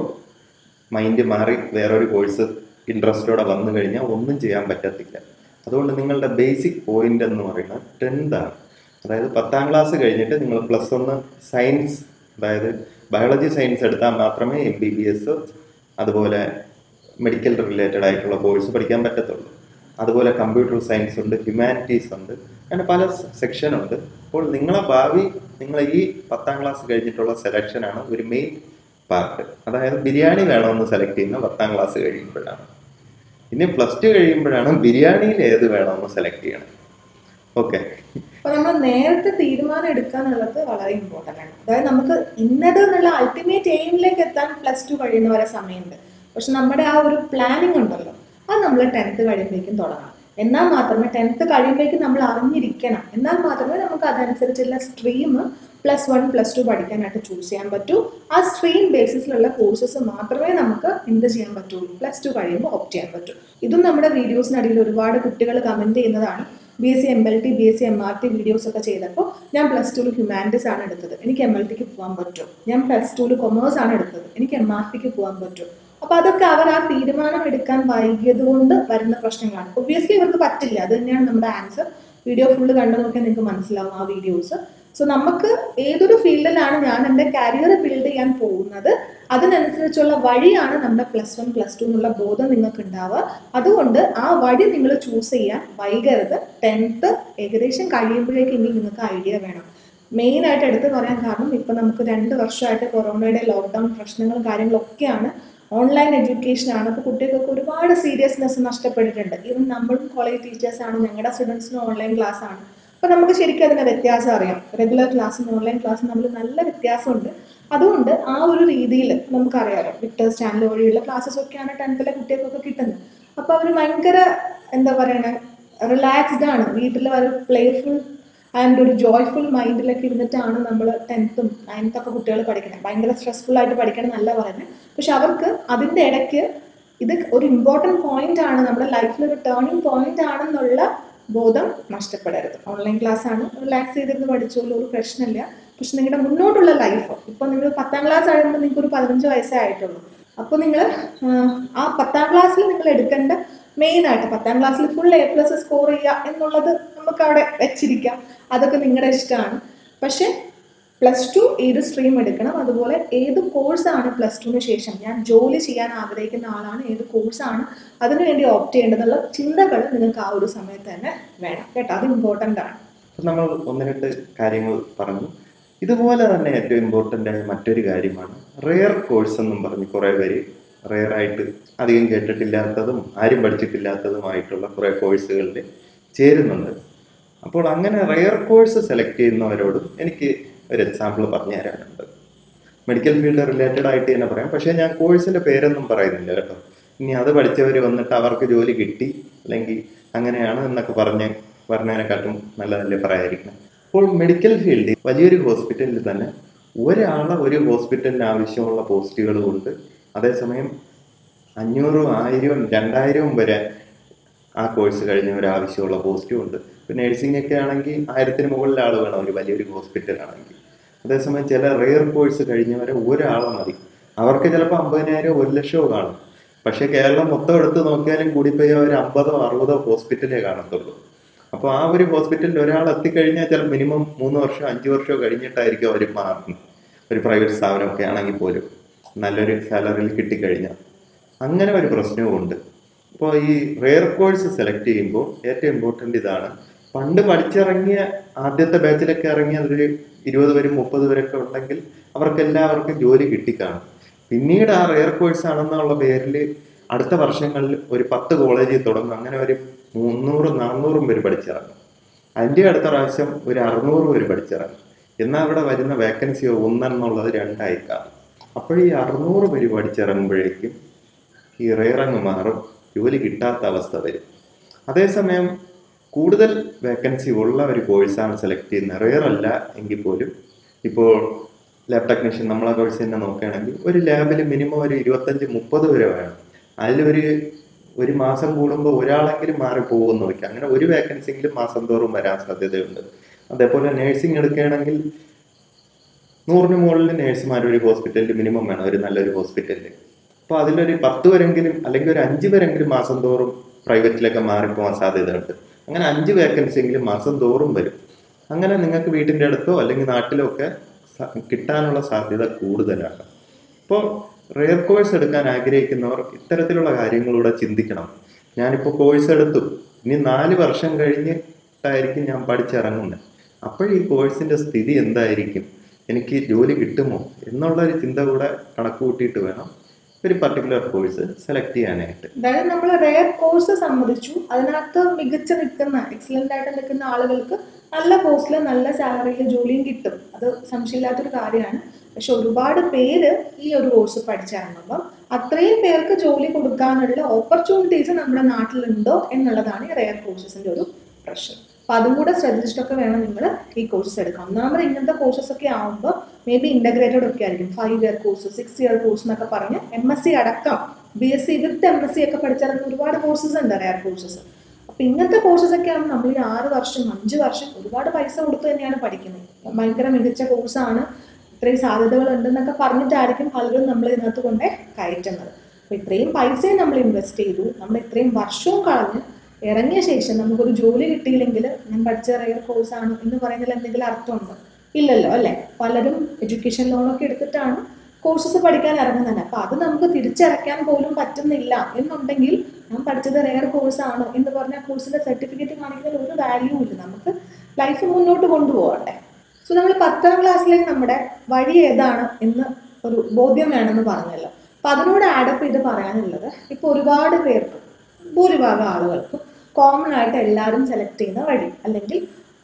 Speaker 1: മൈൻഡ് മാറി വേറൊരു കോഴ്സ് ഇൻട്രസ്റ്റോടെ വന്നു കഴിഞ്ഞാൽ ഒന്നും ചെയ്യാൻ പറ്റത്തില്ല അതുകൊണ്ട് നിങ്ങളുടെ ബേസിക് പോയിന്റ് എന്ന് പറയുന്നത് ടെൻത്ത് ആണ് അതായത് പത്താം ക്ലാസ് കഴിഞ്ഞിട്ട് നിങ്ങൾ പ്ലസ് വണ്ണ് സയൻസ് അതായത് ബയോളജി സയൻസ് എടുത്താൽ മാത്രമേ എം ബി ബി എസ് അതുപോലെ മെഡിക്കൽ റിലേറ്റഡ് ആയിട്ടുള്ള കോഴ്സ് പഠിക്കാൻ പറ്റത്തുള്ളൂ അതുപോലെ കമ്പ്യൂട്ടർ സയൻസ് ഉണ്ട് ഹ്യൂമാനിറ്റീസ് ഉണ്ട് അങ്ങനെ പല സെക്ഷൻ ഉണ്ട് അപ്പോൾ നിങ്ങളെ ഭാവി നിങ്ങൾ ഈ പത്താം ക്ലാസ് കഴിഞ്ഞിട്ടുള്ള സെലക്ഷനാണ് ഒരു മെയിൻ പാർട്ട് അതായത് ബിരിയാണി വേണമെന്ന് സെലക്ട് ചെയ്യുന്ന പത്താം ക്ലാസ് കഴിയുമ്പോഴാണ് ഇനി പ്ലസ് ടു കഴിയുമ്പോഴാണ് ബിരിയാണിയിൽ ഏത് വേണമെന്ന് സെലക്ട് ചെയ്യണം ഓക്കെ
Speaker 2: അപ്പൊ നമ്മൾ നേരത്തെ തീരുമാനം എടുക്കുക എന്നുള്ളത് വളരെ ഇമ്പോർട്ടൻ്റ് ആണ് അതായത് നമുക്ക് ഇന്നത് എന്നുള്ള അൾട്ടിമേറ്റ് എയിമിലേക്ക് എത്താൻ പ്ലസ് ടു കഴിയുന്നവരെ സമയമുണ്ട് പക്ഷെ നമ്മുടെ ആ ഒരു പ്ലാനിങ് ഉണ്ടല്ലോ അത് നമ്മൾ ടെൻത്ത് കഴിയുമ്പോഴേക്കും തുടങ്ങണം എന്നാൽ മാത്രമേ ടെൻത്ത് കഴിയുമ്പോഴേക്കും നമ്മൾ അറിഞ്ഞിരിക്കണം എന്നാൽ മാത്രമേ നമുക്ക് അതനുസരിച്ചുള്ള stream plus one plus two പഠിക്കാനായിട്ട് ചൂസ് ചെയ്യാൻ പറ്റൂ ആ സ്ട്രീം ബേസിസിലുള്ള കോഴ്സസ് മാത്രമേ നമുക്ക് എന്ത് ചെയ്യാൻ പറ്റുള്ളൂ പ്ലസ് ടു കഴിയുമ്പോൾ ഓപ്റ്റ് ചെയ്യാൻ പറ്റൂ ഇതും നമ്മുടെ വീഡിയോസിനടിയിൽ ഒരുപാട് കുട്ടികൾ കമൻറ്റ് ചെയ്യുന്നതാണ് B S C M L T B S C M R T videos ഒക്കെ ചെയ്തപ്പോൾ ഞാൻ പ്ലസ് ടുവിൽ ഹ്യൂമാനിറ്റീസ് ആണ് എടുത്തത് എനിക്ക് എം എൽ ടിക്ക് പോകാൻ പറ്റും ഞാൻ പ്ലസ് ടുവിൽ കൊമേഴ്സ് ആണ് എടുത്തത് എനിക്ക് എം ആർ ടിക്ക് പോകാൻ പറ്റും അപ്പോൾ അതൊക്കെ അവർ ആ തീരുമാനം എടുക്കാൻ വൈകിയത് കൊണ്ട് വരുന്ന പ്രശ്നങ്ങളാണ് ഒബ്വിയസ്ലി ഇവർക്ക് പറ്റില്ല അത് തന്നെയാണ് നമ്മുടെ ആൻസർ വീഡിയോ ഫുള്ള് കണ്ടു നോക്കിയാൽ നിങ്ങൾക്ക് മനസ്സിലാവും ആ വീഡിയോസ് സോ നമുക്ക് ഏതൊരു ഫീൽഡിലാണ് ഞാൻ എൻ്റെ കരിയർ ബിൽഡ് ചെയ്യാൻ പോകുന്നത് അതിനനുസരിച്ചുള്ള വഴിയാണ് നമ്മുടെ പ്ലസ് വൺ പ്ലസ് ടു എന്നുള്ള ബോധം നിങ്ങൾക്ക് ഉണ്ടാവുക അതുകൊണ്ട് ആ വഴി നിങ്ങൾ ചൂസ് ചെയ്യാൻ വൈകരുത് ടെൻത്ത് ഏകദേശം കഴിയുമ്പോഴേക്കും ഇനി നിങ്ങൾക്ക് ഐഡിയ വേണം മെയിൻ ആയിട്ട് എടുത്തു പറയാൻ കാരണം ഇപ്പം നമുക്ക് രണ്ട് വർഷമായിട്ട് കൊറോണയുടെ ലോക്ക്ഡൗൺ പ്രശ്നങ്ങളും കാര്യങ്ങളൊക്കെയാണ് ഓൺലൈൻ എഡ്യൂക്കേഷൻ ആണ് അപ്പോൾ കുട്ടികൾക്ക് ഒരുപാട് സീരിയസ്നെസ് നഷ്ടപ്പെട്ടിട്ടുണ്ട് ഈവൻ നമ്മളും കോളേജ് ടീച്ചേഴ്സാണ് ഞങ്ങളുടെ സ്റ്റുഡൻസിനും ഓൺലൈൻ ക്ലാസ് ആണ് അപ്പോൾ നമുക്ക് ശരിക്കും അതിൻ്റെ വ്യത്യാസം അറിയാം റെഗുലർ ക്ലാസ്സും ഓൺലൈൻ ക്ലാസ്സും തമ്മിൽ നല്ല വ്യത്യാസമുണ്ട് അതുകൊണ്ട് ആ ഒരു രീതിയിൽ നമുക്കറിയാലോ വിക്ടേഴ്സ് ചാനൽ വഴിയുള്ള ക്ലാസ്സസ് ഒക്കെയാണ് ടെൻത്തിലെ കുട്ടികൾക്കൊക്കെ കിട്ടുന്നത് അപ്പോൾ അവർ ഭയങ്കര എന്താ പറയണേ റിലാക്സ്ഡ് ആണ് വീട്ടിൽ അവർ പ്ലേഫുൾ ആൻഡ് ഒരു ജോയ്ഫുൾ മൈൻഡിലൊക്കെ ഇരുന്നിട്ടാണ് നമ്മൾ ടെൻത്തും നയൻത്തൊക്കെ കുട്ടികൾ പഠിക്കുന്നത് ഭയങ്കര സ്ട്രെസ്ഫുൾ ആയിട്ട് പഠിക്കണം എന്നല്ല പറയുന്നത് പക്ഷെ അവർക്ക് അതിൻ്റെ ഇടയ്ക്ക് ഇത് ഒരു ഇമ്പോർട്ടൻറ്റ് പോയിന്റ് ആണ് നമ്മുടെ ലൈഫിൽ ഒരു ടേണിംഗ് പോയിന്റ് ആണെന്നുള്ള ബോധം നഷ്ടപ്പെടരുത് ഓൺലൈൻ ക്ലാസ് ആണ് റിലാക്സ് ചെയ്തിരുന്ന് പഠിച്ചോളൂ ഒരു പ്രശ്നമില്ല പക്ഷെ നിങ്ങളുടെ മുന്നോട്ടുള്ള ലൈഫ് ഇപ്പോൾ നിങ്ങൾ പത്താം ക്ലാസ് ആയതുകൊണ്ട് നിങ്ങൾക്ക് ഒരു പതിനഞ്ച് വയസ്സേ ആയിട്ടുള്ളൂ അപ്പോൾ നിങ്ങൾ ആ പത്താം ക്ലാസ്സിൽ നിങ്ങൾ എടുക്കേണ്ട മെയിൻ ആയിട്ട് പത്താം ക്ലാസ്സിൽ ഫുൾ എ പ്ലസ് സ്കോർ ചെയ്യുക എന്നുള്ളത് നമുക്ക് അവിടെ വെച്ചിരിക്കാം അതൊക്കെ നിങ്ങളുടെ ഇഷ്ടമാണ് പക്ഷേ പ്ലസ് ടു ഏത് സ്ട്രീം എടുക്കണം അതുപോലെ ഏത് കോഴ്സാണ് പ്ലസ് ടുവിന് ശേഷം ഞാൻ ജോലി ചെയ്യാൻ ആഗ്രഹിക്കുന്ന ആളാണ് ഏത് കോഴ്സാണ് അതിനുവേണ്ടി ഓപ്റ്റ് ചെയ്യേണ്ടതുള്ള ചിന്തകൾ നിങ്ങൾക്ക് ആ ഒരു സമയത്ത് തന്നെ വേണം കേട്ടോ അത് ഇമ്പോർട്ടൻ്റ് ആണ്
Speaker 1: അപ്പം നമ്മൾ ഒന്ന് രണ്ട് കാര്യങ്ങൾ പറഞ്ഞു ഇതുപോലെ തന്നെ ഏറ്റവും ഇമ്പോർട്ടൻ്റ് ആയ മറ്റൊരു കാര്യമാണ് റെയർ കോഴ്സ് എന്നും പറഞ്ഞ് കുറേ പേര് റെയർ ആയിട്ട് അധികം കേട്ടിട്ടില്ലാത്തതും ആരും പഠിച്ചിട്ടില്ലാത്തതുമായിട്ടുള്ള കുറേ കോഴ്സുകളിൽ ചേരുന്നുണ്ട് അപ്പോൾ അങ്ങനെ റെയർ കോഴ്സ് സെലക്ട് ചെയ്യുന്നവരോടും എനിക്ക് ഒരു എക്സാമ്പിൾ പറഞ്ഞു തരാനുണ്ട് മെഡിക്കൽ ഫീൽഡ് റിലേറ്റഡ് ആയിട്ട് തന്നെ പറയാം പക്ഷേ ഞാൻ കോഴ്സിൻ്റെ പേരൊന്നും പറയുന്നില്ല കേട്ടോ ഇനി അത് പഠിച്ചവർ വന്നിട്ട് അവർക്ക് ജോലി കിട്ടി അല്ലെങ്കിൽ അങ്ങനെയാണ് എന്നൊക്കെ പറഞ്ഞ് പറഞ്ഞതിനെക്കാട്ടും നല്ലതല്ലേ പറയാതിരിക്കണം അപ്പോൾ മെഡിക്കൽ ഫീൽഡിൽ വലിയൊരു ഹോസ്പിറ്റലിൽ തന്നെ ഒരാളെ ഒരു ഹോസ്പിറ്റലിന് ആവശ്യമുള്ള പോസ്റ്റുകളും ഉണ്ട് അതേസമയം അഞ്ഞൂറും ആയിരവും രണ്ടായിരവും വരെ ആ കോഴ്സ് കഴിഞ്ഞവർ ആവശ്യമുള്ള പോസ്റ്റും ഉണ്ട് ഇപ്പോൾ നഴ്സിംഗ് ഒക്കെ ആണെങ്കിൽ ആയിരത്തിന് മുകളിൽ ആൾ വേണം ഒരു വലിയൊരു ഹോസ്പിറ്റലാണെങ്കിൽ അതേസമയം ചില റെയർ കോഴ്സ് കഴിഞ്ഞവരെ ഒരാളെ മതി അവർക്ക് ചിലപ്പോൾ അമ്പതിനായിരം ഒരു ലക്ഷമോ കാണും പക്ഷേ കേരളം മൊത്തം എടുത്ത് നോക്കിയാലും കൂടിപ്പോയി ഒരു അമ്പതോ അറുപതോ ഹോസ്പിറ്റലേ കാണത്തുള്ളൂ അപ്പോൾ ആ ഒരു ഹോസ്പിറ്റലിൽ ഒരാൾ എത്തിക്കഴിഞ്ഞാൽ ചില മിനിമം മൂന്ന് വർഷം അഞ്ച് വർഷമോ കഴിഞ്ഞിട്ടായിരിക്കും അവർ മാറുന്നത് ഒരു പ്രൈവറ്റ് സ്ഥാപനമൊക്കെ ആണെങ്കിൽ പോലും നല്ലൊരു സാലറിയിൽ കിട്ടിക്കഴിഞ്ഞാൽ അങ്ങനെ ഒരു പ്രശ്നവും ഉണ്ട് അപ്പോൾ ഈ റെയർ കോഴ്സ് സെലക്ട് ചെയ്യുമ്പോൾ ഏറ്റവും ഇമ്പോർട്ടൻ്റ് ഇതാണ് പണ്ട് പഠിച്ചിറങ്ങിയ ആദ്യത്തെ ബാച്ചിലൊക്കെ ഇറങ്ങിയ ഒരു ഇരുപത് വരും മുപ്പത് വരൊക്കെ ഉണ്ടെങ്കിൽ അവർക്ക് എല്ലാവർക്കും ജോലി കിട്ടിക്കാണും പിന്നീട് ആ റെയർ കോഴ്സ് ആണെന്നുള്ള പേരിൽ അടുത്ത വർഷങ്ങളിൽ ഒരു പത്ത് കോളേജിൽ തുടങ്ങും അങ്ങനെ ഒരു മുന്നൂറ് നാന്നൂറും പേര് പഠിച്ചിറങ്ങും അതിൻ്റെ അടുത്ത പ്രാവശ്യം ഒരു അറുന്നൂറ് പേര് പഠിച്ചിറങ്ങും എന്നാൽ അവിടെ വരുന്ന വേക്കൻസി ഒന്നെന്നുള്ളത് രണ്ടായി കാണും അപ്പോൾ ഈ അറുന്നൂറ് പേര് പഠിച്ചിറങ്ങുമ്പോഴേക്കും ഈ റെയറങ്ങ് മാറും ജോലി കിട്ടാത്ത അവസ്ഥ വരും അതേസമയം കൂടുതൽ വേക്കൻസി ഉള്ള ഒരു കോഴ്സാണ് സെലക്ട് ചെയ്യുന്നത് റെയർ അല്ല എങ്കിൽ പോലും ഇപ്പോൾ ലാബ് ടെക്നീഷ്യൻ നമ്മളെ കോഴ്സ് തന്നെ നോക്കുകയാണെങ്കിൽ ഒരു ലാബിൽ മിനിമം ഒരു ഇരുപത്തഞ്ച് മുപ്പത് വരെ വേണം അതിലൊരു ഒരു മാസം കൂടുമ്പോൾ ഒരാളെങ്കിലും മാറി പോകുമെന്ന് നോക്കി അങ്ങനെ ഒരു വേക്കൻസിയെങ്കിലും മാസം തോറും വരാൻ സാധ്യതയുണ്ട് അതേപോലെ നേഴ്സിംഗ് എടുക്കുകയാണെങ്കിൽ നൂറിന് മുകളിൽ നേഴ്സുമാർ ഒരു ഹോസ്പിറ്റലിൽ മിനിമം വേണം ഒരു നല്ലൊരു ഹോസ്പിറ്റലിൽ അപ്പോൾ അതിലൊരു പത്ത് വരെങ്കിലും അല്ലെങ്കിൽ ഒരു അഞ്ച് വരെങ്കിലും മാസം തോറും പ്രൈവറ്റിലൊക്കെ മാറിപ്പോകാൻ സാധ്യതയുണ്ട് അങ്ങനെ അഞ്ച് വേക്കൻസി എങ്കിലും മാസം തോറും വരും അങ്ങനെ നിങ്ങൾക്ക് വീട്ടിൻ്റെ അടുത്തോ അല്ലെങ്കിൽ നാട്ടിലോ ഒക്കെ സ- കിട്ടാനുള്ള സാധ്യത കൂടുതലാണ് ഇപ്പോൾ റെയർ കോഴ്സ് എടുക്കാൻ ആഗ്രഹിക്കുന്നവർ ഇത്തരത്തിലുള്ള കാര്യങ്ങളൂടെ ചിന്തിക്കണം ഞാനിപ്പോൾ കോഴ്സ് എടുത്തു ഇനി നാല് വർഷം കഴിഞ്ഞിട്ടായിരിക്കും ഞാൻ പഠിച്ചിറങ്ങുന്നത് അപ്പോൾ ഈ കോഴ്സിൻ്റെ സ്ഥിതി എന്തായിരിക്കും എനിക്ക് ജോലി കിട്ടുമോ എന്നുള്ള ഒരു ചിന്ത കൂടെ കണക്ക് കൂട്ടിയിട്ട് വേണം ഒരു പർട്ടിക്കുലർ കോഴ്സ് സെലക്ട് ചെയ്യാനായിട്ട്
Speaker 2: അതായത് നമ്മൾ റെയർ കോഴ്സ് സമ്മതിച്ചു അതിനകത്ത് മികച്ച നിൽക്കുന്ന എക്സലന്റ് ആയിട്ട് നിൽക്കുന്ന ആളുകൾക്ക് നല്ല പോസ്റ്റിൽ നല്ല സാലറിയിൽ ജോലിയും കിട്ടും അത് സംശയമില്ലാത്തൊരു കാര്യമാണ് പക്ഷെ ഒരുപാട് പേര് ഈ ഒരു കോഴ്സ് പഠിച്ചിറങ്ങുമ്പം അത്രയും പേർക്ക് ജോലി കൊടുക്കാനുള്ള ഓപ്പർച്യൂണിറ്റീസ് നമ്മുടെ നാട്ടിലുണ്ടോ എന്നുള്ളതാണ് ഈ റെയർ കോഴ്സസിന്റെ ഒരു പ്രശ്നം അപ്പൊ അതും കൂടെ ശ്രദ്ധിച്ചിട്ടൊക്കെ വേണം നിങ്ങൾ ഈ കോഴ്സസ് എടുക്കാം ഒന്നാമത് ഇങ്ങനത്തെ കോഴ്സസ് ഒക്കെ ആകുമ്പോൾ മേ ബി ഇന്റഗ്രേറ്റഡ് ഒക്കെ ആയിരിക്കും five year course six year course എന്നൊക്കെ പറഞ്ഞ് എം എസ് സി അടക്കം B S C with M S C ഒക്കെ പഠിച്ചിറങ്ങുന്ന ഒരുപാട് കോഴ്സസ് ഉണ്ട് റെയർ കോഴ്സസ് അപ്പൊ ഇങ്ങനത്തെ കോഴ്സസ് ഒക്കെ ആകുമ്പോൾ നമ്മൾ ഈ ആറ് വർഷം അഞ്ച് വർഷം ഒരുപാട് പൈസ കൊടുത്ത് തന്നെയാണ് പഠിക്കുന്നത് ഭയങ്കര മികച്ച കോഴ്സാണ് ഇത്രയും സാധ്യതകൾ ഉണ്ടെന്നൊക്കെ പറഞ്ഞിട്ടായിരിക്കും പലരും നമ്മൾ ഇതിനകത്ത് കൊണ്ടേ കയറ്റുന്നത് അപ്പൊ ഇത്രയും പൈസയും നമ്മൾ ഇൻവെസ്റ്റ് ചെയ്തു നമ്മൾ ഇത്രയും വർഷവും കളഞ്ഞ് ഇറങ്ങിയ ശേഷം നമുക്കൊരു ജോലി കിട്ടിയില്ലെങ്കിൽ ഞാൻ പഠിച്ച റെയർ കോഴ്സാണ് എന്ന് പറയുന്നതിൽ എന്തെങ്കിലും അർത്ഥമുണ്ടോ ഇല്ലല്ലോ അല്ലേ പലരും എഡ്യൂക്കേഷൻ ലോണൊക്കെ എടുത്തിട്ടാണ് കോഴ്സസ് പഠിക്കാൻ ഇറങ്ങുന്നത് അപ്പൊ അത് നമുക്ക് തിരിച്ചടയ്ക്കാൻ പോലും പറ്റുന്നില്ല എന്നുണ്ടെങ്കിൽ ഞാൻ പഠിച്ചത് റെയർ കോഴ്സാണോ എന്ന് പറഞ്ഞ കോഴ്സിന്റെ സർട്ടിഫിക്കറ്റ് കാണിക്കുന്നതിൽ ഒരു വാല്യൂ ഇല്ല നമുക്ക് ലൈഫ് മുന്നോട്ട് കൊണ്ടുപോകട്ടെ സോ നമ്മൾ പത്താം ക്ലാസ്സിലേക്ക് നമ്മുടെ വഴി ഏതാണ് എന്ന് ഒരു ബോധ്യം വേണമെന്ന് പറഞ്ഞല്ലോ അപ്പൊ അതിനോട് ആഡപ്പ് ചെയ്ത് പറയാനുള്ളത് ഇപ്പൊ ഒരുപാട് പേർക്ക് ഭൂരിഭാഗം ആളുകൾക്കും കോമൺ ആയിട്ട് എല്ലാവരും സെലക്ട് ചെയ്യുന്ന വഴി അല്ലെങ്കിൽ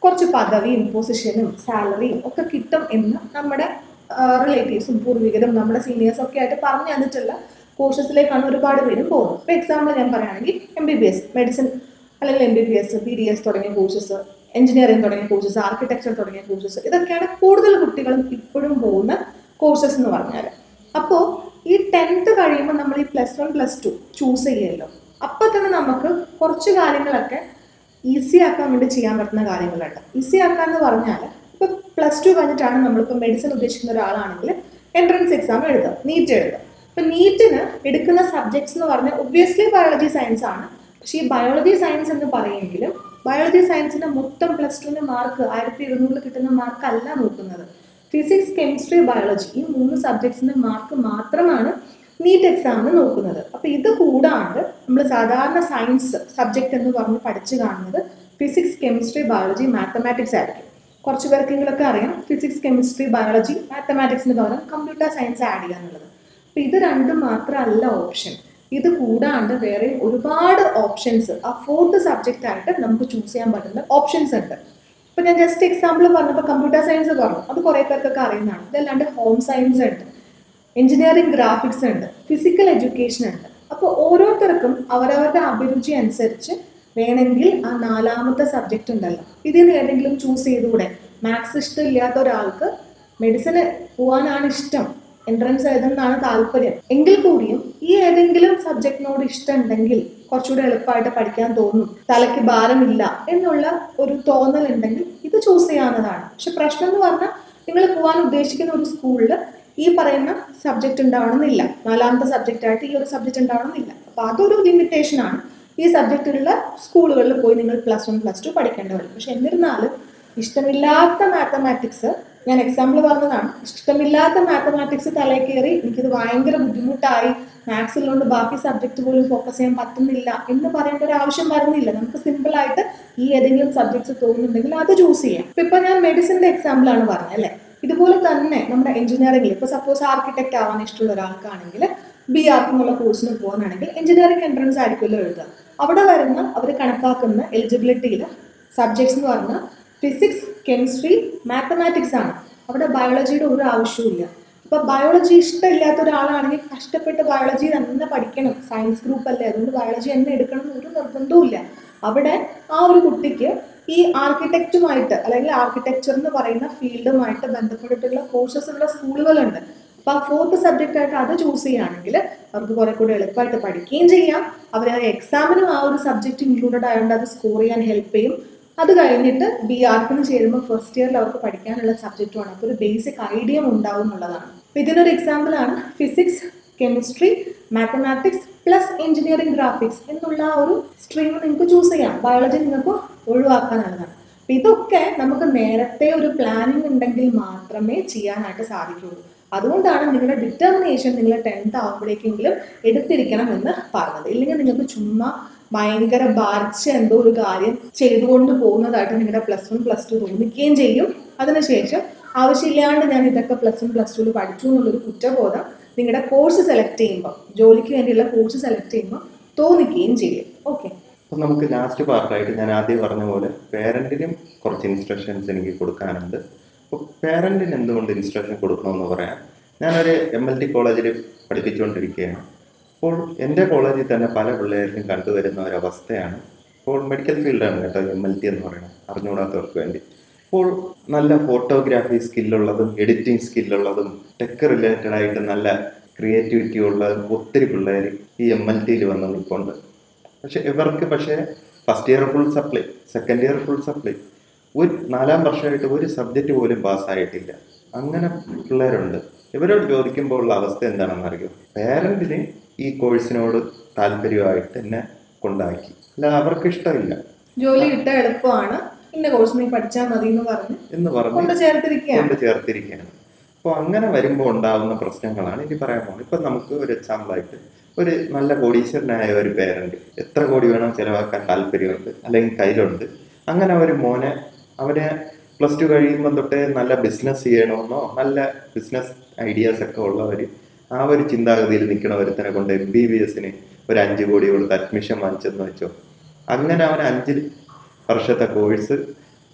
Speaker 2: കുറച്ച് പദവിയും പൊസിഷനും സാലറിയും ഒക്കെ കിട്ടും എന്ന് നമ്മുടെ റിലേറ്റീവ്സും പൂർവികരും നമ്മുടെ സീനിയേഴ്സും ഒക്കെ ആയിട്ട് പറഞ്ഞു തന്നിട്ടുള്ള കോഴ്സസിലേക്കാണ് ഒരുപാട് പേരും പോകുന്നത് ഇപ്പോൾ എക്സാമ്പിൾ ഞാൻ പറയുകയാണെങ്കിൽ M B B S medicine അല്ലെങ്കിൽ M B B S P D S തുടങ്ങിയ കോഴ്സസ് എഞ്ചിനീയറിംഗ് തുടങ്ങിയ കോഴ്സസ് ആർക്കിടെക്ചർ തുടങ്ങിയ കോഴ്സസ് ഇതൊക്കെയാണ് കൂടുതൽ കുട്ടികളും ഇപ്പോഴും പോകുന്ന കോഴ്സസ് എന്ന് പറഞ്ഞാൽ അപ്പോൾ ഈ ടെൻത്ത് കഴിയുമ്പോൾ നമ്മൾ ഈ plus one plus two choose ചെയ്യുമല്ലോ അപ്പോൾ തന്നെ നമുക്ക് കുറച്ച് കാര്യങ്ങളൊക്കെ ഈസി ആക്കാൻ വേണ്ടി ചെയ്യാൻ പറ്റുന്ന കാര്യങ്ങളുണ്ട് ഈസി ആക്കാൻ എന്ന് പറഞ്ഞാൽ ഇപ്പോൾ പ്ലസ് ടു കഴിഞ്ഞിട്ടാണ് നമ്മളിപ്പോൾ മെഡിസിൻ ഉദ്ദേശിക്കുന്ന ഒരാളാണെങ്കിൽ എൻട്രൻസ് എക്സാം എഴുതുക നീറ്റ് എഴുതുക ഇപ്പം നീറ്റിന് എടുക്കുന്ന സബ്ജക്ട്സ് എന്ന് പറഞ്ഞാൽ ഒബ്വിയസ്ലി ബയോളജി സയൻസ് ആണ് പക്ഷേ ഈ ബയോളജി സയൻസ് എന്ന് പറയുമെങ്കിലും ബയോളജി സയൻസിന്റെ മൊത്തം പ്ലസ് ടുവിന്റെ മാർക്ക് ആയിരത്തി ഇരുന്നൂറിൽ കിട്ടുന്ന മാർക്ക് അല്ല നോക്കുന്നത് ഫിസിക്സ് കെമിസ്ട്രി ബയോളജി ഈ മൂന്ന് സബ്ജക്ട്സിന്റെ മാർക്ക് മാത്രമാണ് നീറ്റ് എക്സാമിന് നോക്കുന്നത് അപ്പൊ ഇത് കൂടാണ്ട് നമ്മൾ സാധാരണ സയൻസ് സബ്ജക്ട് എന്ന് പറഞ്ഞ് പഠിച്ചു കാണുന്നത് ഫിസിക്സ് കെമിസ്ട്രി ബയോളജി മാത്തമാറ്റിക്സ് ആയിരിക്കും കുറച്ച് പേർക്കെങ്കിലൊക്കെ അറിയാം ഫിസിക്സ് കെമിസ്ട്രി ബയോളജി മാത്തമാറ്റിക്സിന് പകരം കമ്പ്യൂട്ടർ സയൻസ് ആഡ് ചെയ്യുക എന്നുള്ളത് അപ്പൊ ഇത് രണ്ടും മാത്രമല്ല ഓപ്ഷൻ ഇത് കൂടാണ്ട് വേറെ ഒരുപാട് ഓപ്ഷൻസ് ആ ഫോർത്ത് സബ്ജക്റ്റ് ആയിട്ട് നമുക്ക് ചൂസ് ചെയ്യാൻ പറ്റുന്ന ഓപ്ഷൻസ് ഉണ്ട് ഇപ്പൊ ഞാൻ ജസ്റ്റ് എക്സാമ്പിൾ പറഞ്ഞപ്പോൾ കമ്പ്യൂട്ടർ സയൻസ് പറഞ്ഞു അത് കുറെ പേർക്കൊക്കെ അറിയുന്നതാണ് ഇതല്ലാണ്ട് ഹോം സയൻസ് ഉണ്ട് എഞ്ചിനീയറിംഗ് ഗ്രാഫിക്സ് ഉണ്ട് ഫിസിക്കൽ എഡ്യൂക്കേഷൻ ഉണ്ട് അപ്പോൾ ഓരോരുത്തർക്കും അവരവരുടെ അഭിരുചി അനുസരിച്ച് വേണമെങ്കിൽ ആ നാലാമത്തെ സബ്ജക്റ്റ് ഉണ്ടല്ലോ ഇതിൽ നിന്ന് ഏതെങ്കിലും ചൂസ് ചെയ്തുകൂടെ മാത്സ് ഇഷ്ടമില്ലാത്ത ഒരാൾക്ക് മെഡിസിന് പോകാനാണ് ഇഷ്ടം എൻട്രൻസ് എഴുതുന്നതാണ് താല്പര്യം എങ്കിൽ കൂടിയും ഈ ഏതെങ്കിലും സബ്ജക്റ്റിനോട് ഇഷ്ടമുണ്ടെങ്കിൽ കുറച്ചുകൂടെ എളുപ്പമായിട്ട് പഠിക്കാൻ തോന്നും തലയ്ക്ക് ഭാരമില്ല എന്നുള്ള ഒരു തോന്നൽ ഉണ്ടെങ്കിൽ ഇത് ചൂസ് ചെയ്യാവുന്നതാണ് പക്ഷെ പ്രശ്നം എന്ന് പറഞ്ഞാൽ നിങ്ങൾ പോകാൻ ഉദ്ദേശിക്കുന്ന ഒരു സ്കൂളിൽ ഈ പറയുന്ന സബ്ജക്റ്റ് ഉണ്ടാവണമെന്നില്ല നാലാമത്തെ സബ്ജക്റ്റ് ആയിട്ട് ഈ ഒരു സബ്ജക്റ്റ് ഉണ്ടാവണമെന്നില്ല അപ്പോൾ അതൊരു ലിമിറ്റേഷൻ ആണ് ഈ സബ്ജക്റ്റുള്ള സ്കൂളുകളിൽ പോയി നിങ്ങൾ പ്ലസ് വൺ പ്ലസ് ടു പഠിക്കേണ്ടി വരും പക്ഷെ എന്നിരുന്നാലും ഇഷ്ടമില്ലാത്ത മാത്തമാറ്റിക്സ് ഞാൻ എക്സാമ്പിൾ പറഞ്ഞതാണ് ഇഷ്ടമില്ലാത്ത മാത്തമാറ്റിക്സ് തലയിൽ കയറി എനിക്കിത് ഭയങ്കര ബുദ്ധിമുട്ടായി മാത്സ് ഉള്ളതുകൊണ്ട് ബാക്കി സബ്ജക്റ്റ് പോലും ഫോക്കസ് ചെയ്യാൻ പറ്റുന്നില്ല എന്ന് പറയേണ്ട ഒരു ആവശ്യം വരുന്നില്ല നമുക്ക് സിമ്പിൾ ആയിട്ട് ഈ ഏതെങ്കിലും സബ്ജക്ട്സ് തോന്നുന്നുണ്ടെങ്കിൽ അത് ചൂസ് ചെയ്യാം ഇപ്പൊ ഇപ്പൊ ഞാൻ മെഡിസിന്റെ എക്സാമ്പിൾ ആണ് പറഞ്ഞത് അല്ലേ ഇതുപോലെ തന്നെ നമ്മുടെ എഞ്ചിനീയറിംഗിൽ ഇപ്പൊ സപ്പോസ് ആർക്കിടെക്ട് ആവാൻ ഇഷ്ടമുള്ള ഒരാൾക്കാണെങ്കിൽ ബി ആർക്ക് എന്നുള്ള കോഴ്സിന് പോകുകയാണെങ്കിൽ എഞ്ചിനീയറിംഗ് എൻട്രൻസ് ആയിരിക്കുമല്ലോ എഴുതുക അവിടെ വരുന്ന അവർ കണക്കാക്കുന്ന എലിജിബിലിറ്റിയിൽ സബ്ജക്ട്സ് എന്ന് പറഞ്ഞാൽ ഫിസിക്സ് കെമിസ്ട്രി മാത്തമാറ്റിക്സ് ആണ് അവിടെ ബയോളജിയുടെ ഒരു ആവശ്യമില്ല ഇപ്പൊ ബയോളജി ഇഷ്ടമില്ലാത്ത ഒരാളാണെങ്കിൽ കഷ്ടപ്പെട്ട് ബയോളജി തന്നെ പഠിക്കണം സയൻസ് ഗ്രൂപ്പ് അല്ലേ അതുകൊണ്ട് ബയോളജി തന്നെ എടുക്കണം എന്ന് ഒരു നിർബന്ധവും ഇല്ല അവിടെ ആ ഒരു കുട്ടിക്ക് ഈ ആർക്കിടെക്റ്റുമായിട്ട് അല്ലെങ്കിൽ ആർക്കിടെക്ചർ എന്ന് പറയുന്ന ഫീൽഡുമായിട്ട് ബന്ധപ്പെട്ടിട്ടുള്ള കോഴ്സസ് ഉള്ള സ്കൂളുകളുണ്ട് അപ്പൊ ആ ഫോർത്ത് സബ്ജക്റ്റ് ആയിട്ട് അത് ചൂസ് ചെയ്യുകയാണെങ്കിൽ അവർക്ക് കുറെ കൂടി എളുപ്പമായിട്ട് പഠിക്കുകയും ചെയ്യാം അവർ ആ എക്സാമിനും ആ ഒരു സബ്ജക്റ്റ് ഇൻക്ലൂഡഡ് ആയതുകൊണ്ട് അത് സ്കോർ ചെയ്യാൻ ഹെൽപ്പ് ചെയ്യും അത് കഴിഞ്ഞിട്ട് ബി ആർക്കിന് ചേരുമ്പോൾ ഫസ്റ്റ് ഇയറിൽ അവർക്ക് പഠിക്കാനുള്ള സബ്ജക്റ്റുമാണ് അപ്പോൾ ഒരു ബേസിക് ഐഡിയ ഉണ്ടാവും എന്നുള്ളതാണ് അപ്പൊ ഇതിനൊരു എക്സാമ്പിൾ ആണ് physics chemistry mathematics plus engineering graphics എന്നുള്ള ആ ഒരു സ്ട്രീം നിങ്ങൾക്ക് ചൂസ് ചെയ്യാം ബയോളജി നിങ്ങൾക്ക് ഒഴിവാക്കാനുള്ളതാണ് അപ്പൊ ഇതൊക്കെ നമുക്ക് നേരത്തെ ഒരു പ്ലാനിങ് ഉണ്ടെങ്കിൽ മാത്രമേ ചെയ്യാനായിട്ട് സാധിക്കുള്ളൂ അതുകൊണ്ടാണ് നിങ്ങളുടെ ഡിറ്റർമിനേഷൻ നിങ്ങൾ ടെൻത്ത് ആകുമ്പോഴേക്കെങ്കിലും എടുത്തിരിക്കണം എന്ന് പറഞ്ഞത് ഇല്ലെങ്കിൽ നിങ്ങൾക്ക് ചുമ്മാ ഭയങ്കര ബാധിച്ച എന്തോ ഒരു കാര്യം ചെയ്തുകൊണ്ട് പോകുന്നതായിട്ട് നിങ്ങളുടെ പ്ലസ് വൺ പ്ലസ് ടു തോന്നിക്കുകയും ചെയ്യും അതിനുശേഷം ആവശ്യമില്ലാണ്ട് ഞാൻ ഇതൊക്കെ പ്ലസ് വൺ പ്ലസ് ടുവിൽ പഠിച്ചു എന്നുള്ളൊരു കുറ്റബോധം നിങ്ങളുടെ കോഴ്സ് സെലക്ട് ചെയ്യുമ്പോൾ ജോലിക്ക് വേണ്ടിയുള്ള കോഴ്സ് സെലക്ട് ചെയ്യുമ്പോൾ തോന്നിക്കുകയും ചെയ്യും ഓക്കെ
Speaker 1: അപ്പം നമുക്ക് ലാസ്റ്റ് പാർട്ടായിട്ട് ഞാൻ ആദ്യം പറഞ്ഞ പോലെ പേരൻറ്റിനും കുറച്ച് ഇൻസ്ട്രക്ഷൻസ് എനിക്ക് കൊടുക്കാനുണ്ട് അപ്പോൾ പേരൻറ്റിന് എന്തുകൊണ്ട് ഇൻസ്ട്രക്ഷൻ കൊടുക്കണമെന്ന് പറയാം ഞാനൊരു എം എൽ ടി കോളേജിൽ പഠിപ്പിച്ചുകൊണ്ടിരിക്കുകയാണ് അപ്പോൾ എൻ്റെ കോളേജിൽ തന്നെ പല പിള്ളേരിലും കണ്ടുവരുന്ന ഒരവസ്ഥയാണ് ഇപ്പോൾ മെഡിക്കൽ ഫീൽഡാണ് കേട്ടോ എം എൽ ടി എന്ന് പറയുന്നത് അറിഞ്ഞുകൂടാത്തവർക്ക് വേണ്ടി അപ്പോൾ നല്ല ഫോട്ടോഗ്രാഫി സ്കില്ലുള്ളതും എഡിറ്റിംഗ് സ്കില്ലുള്ളതും ടെക് റിലേറ്റഡ് ആയിട്ട് നല്ല ക്രിയേറ്റിവിറ്റി ഉള്ളതും ഒത്തിരി പിള്ളേർ ഈ എം എൽ ടിയിൽ വന്ന് നിൽപ്പുണ്ട് പക്ഷെ ഇവർക്ക് പക്ഷേ first year full supply second year full supply ഒരു നാലാം വർഷമായിട്ട് ഒരു സബ്ജക്റ്റ് പോലും പാസ്സായിട്ടില്ല അങ്ങനെ പിള്ളേരുണ്ട് ഇവരോട് ചോദിക്കുമ്പോൾ ഉള്ള അവസ്ഥ എന്താണെന്ന് അറിയോ പേരൻറ്റിന് ഈ കോഴ്സിനോട് താല്പര്യമായിട്ട് എന്നെ കൊണ്ടാക്കി അല്ല അവർക്ക് ഇഷ്ടമില്ല
Speaker 2: ജോലി കിട്ട എളുപ്പമാണ് ഇന്ന കോഴ്സ് നീ പഠിച്ചാൽ മതി എന്ന് പറഞ്ഞ്
Speaker 1: എന്ന് പറഞ്ഞ്
Speaker 2: കൊണ്ട് ചേർത്തിരിക്കുകയാണ്
Speaker 1: കൊണ്ട് ചേർത്തിരിക്കുകയാണ് അപ്പോൾ അങ്ങനെ വരുമ്പോൾ ഉണ്ടാകുന്ന പ്രശ്നങ്ങളാണ് ഇനി പറയാൻ പോകുന്നത് ഇപ്പം നമുക്ക് ഒരു എക്സാമ്പിളായിട്ട് ഒരു നല്ല കോടീശ്വരനായ ഒരു പേരൻറ്റ് എത്ര കോടി വേണം ചിലവാക്കാൻ താല്പര്യമുണ്ട് അല്ലെങ്കിൽ കയ്യിലുണ്ട് അങ്ങനെ ഒരു മോനെ അവനെ പ്ലസ് ടു കഴിയുമ്പോൾ തൊട്ടേ നല്ല ബിസിനസ് ചെയ്യണമെന്നോ നല്ല ബിസിനസ് ഐഡിയാസ് ഒക്കെ ഉള്ളവർ ആ ഒരു ചിന്താഗതിയിൽ നിൽക്കണ ഒരുത്തനെ കൊണ്ട് എം ബി ബി എസിന് ഒരു അഞ്ച് കോടി കൊടുത്ത് അഡ്മിഷൻ വാങ്ങിച്ചെന്ന് വെച്ചോ അങ്ങനെ അവൻ അഞ്ച് വർഷത്തെ കോഴ്സ്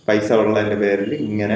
Speaker 1: പൈസ ഉള്ളതിൻ്റെ പേരിൽ ഇങ്ങനെ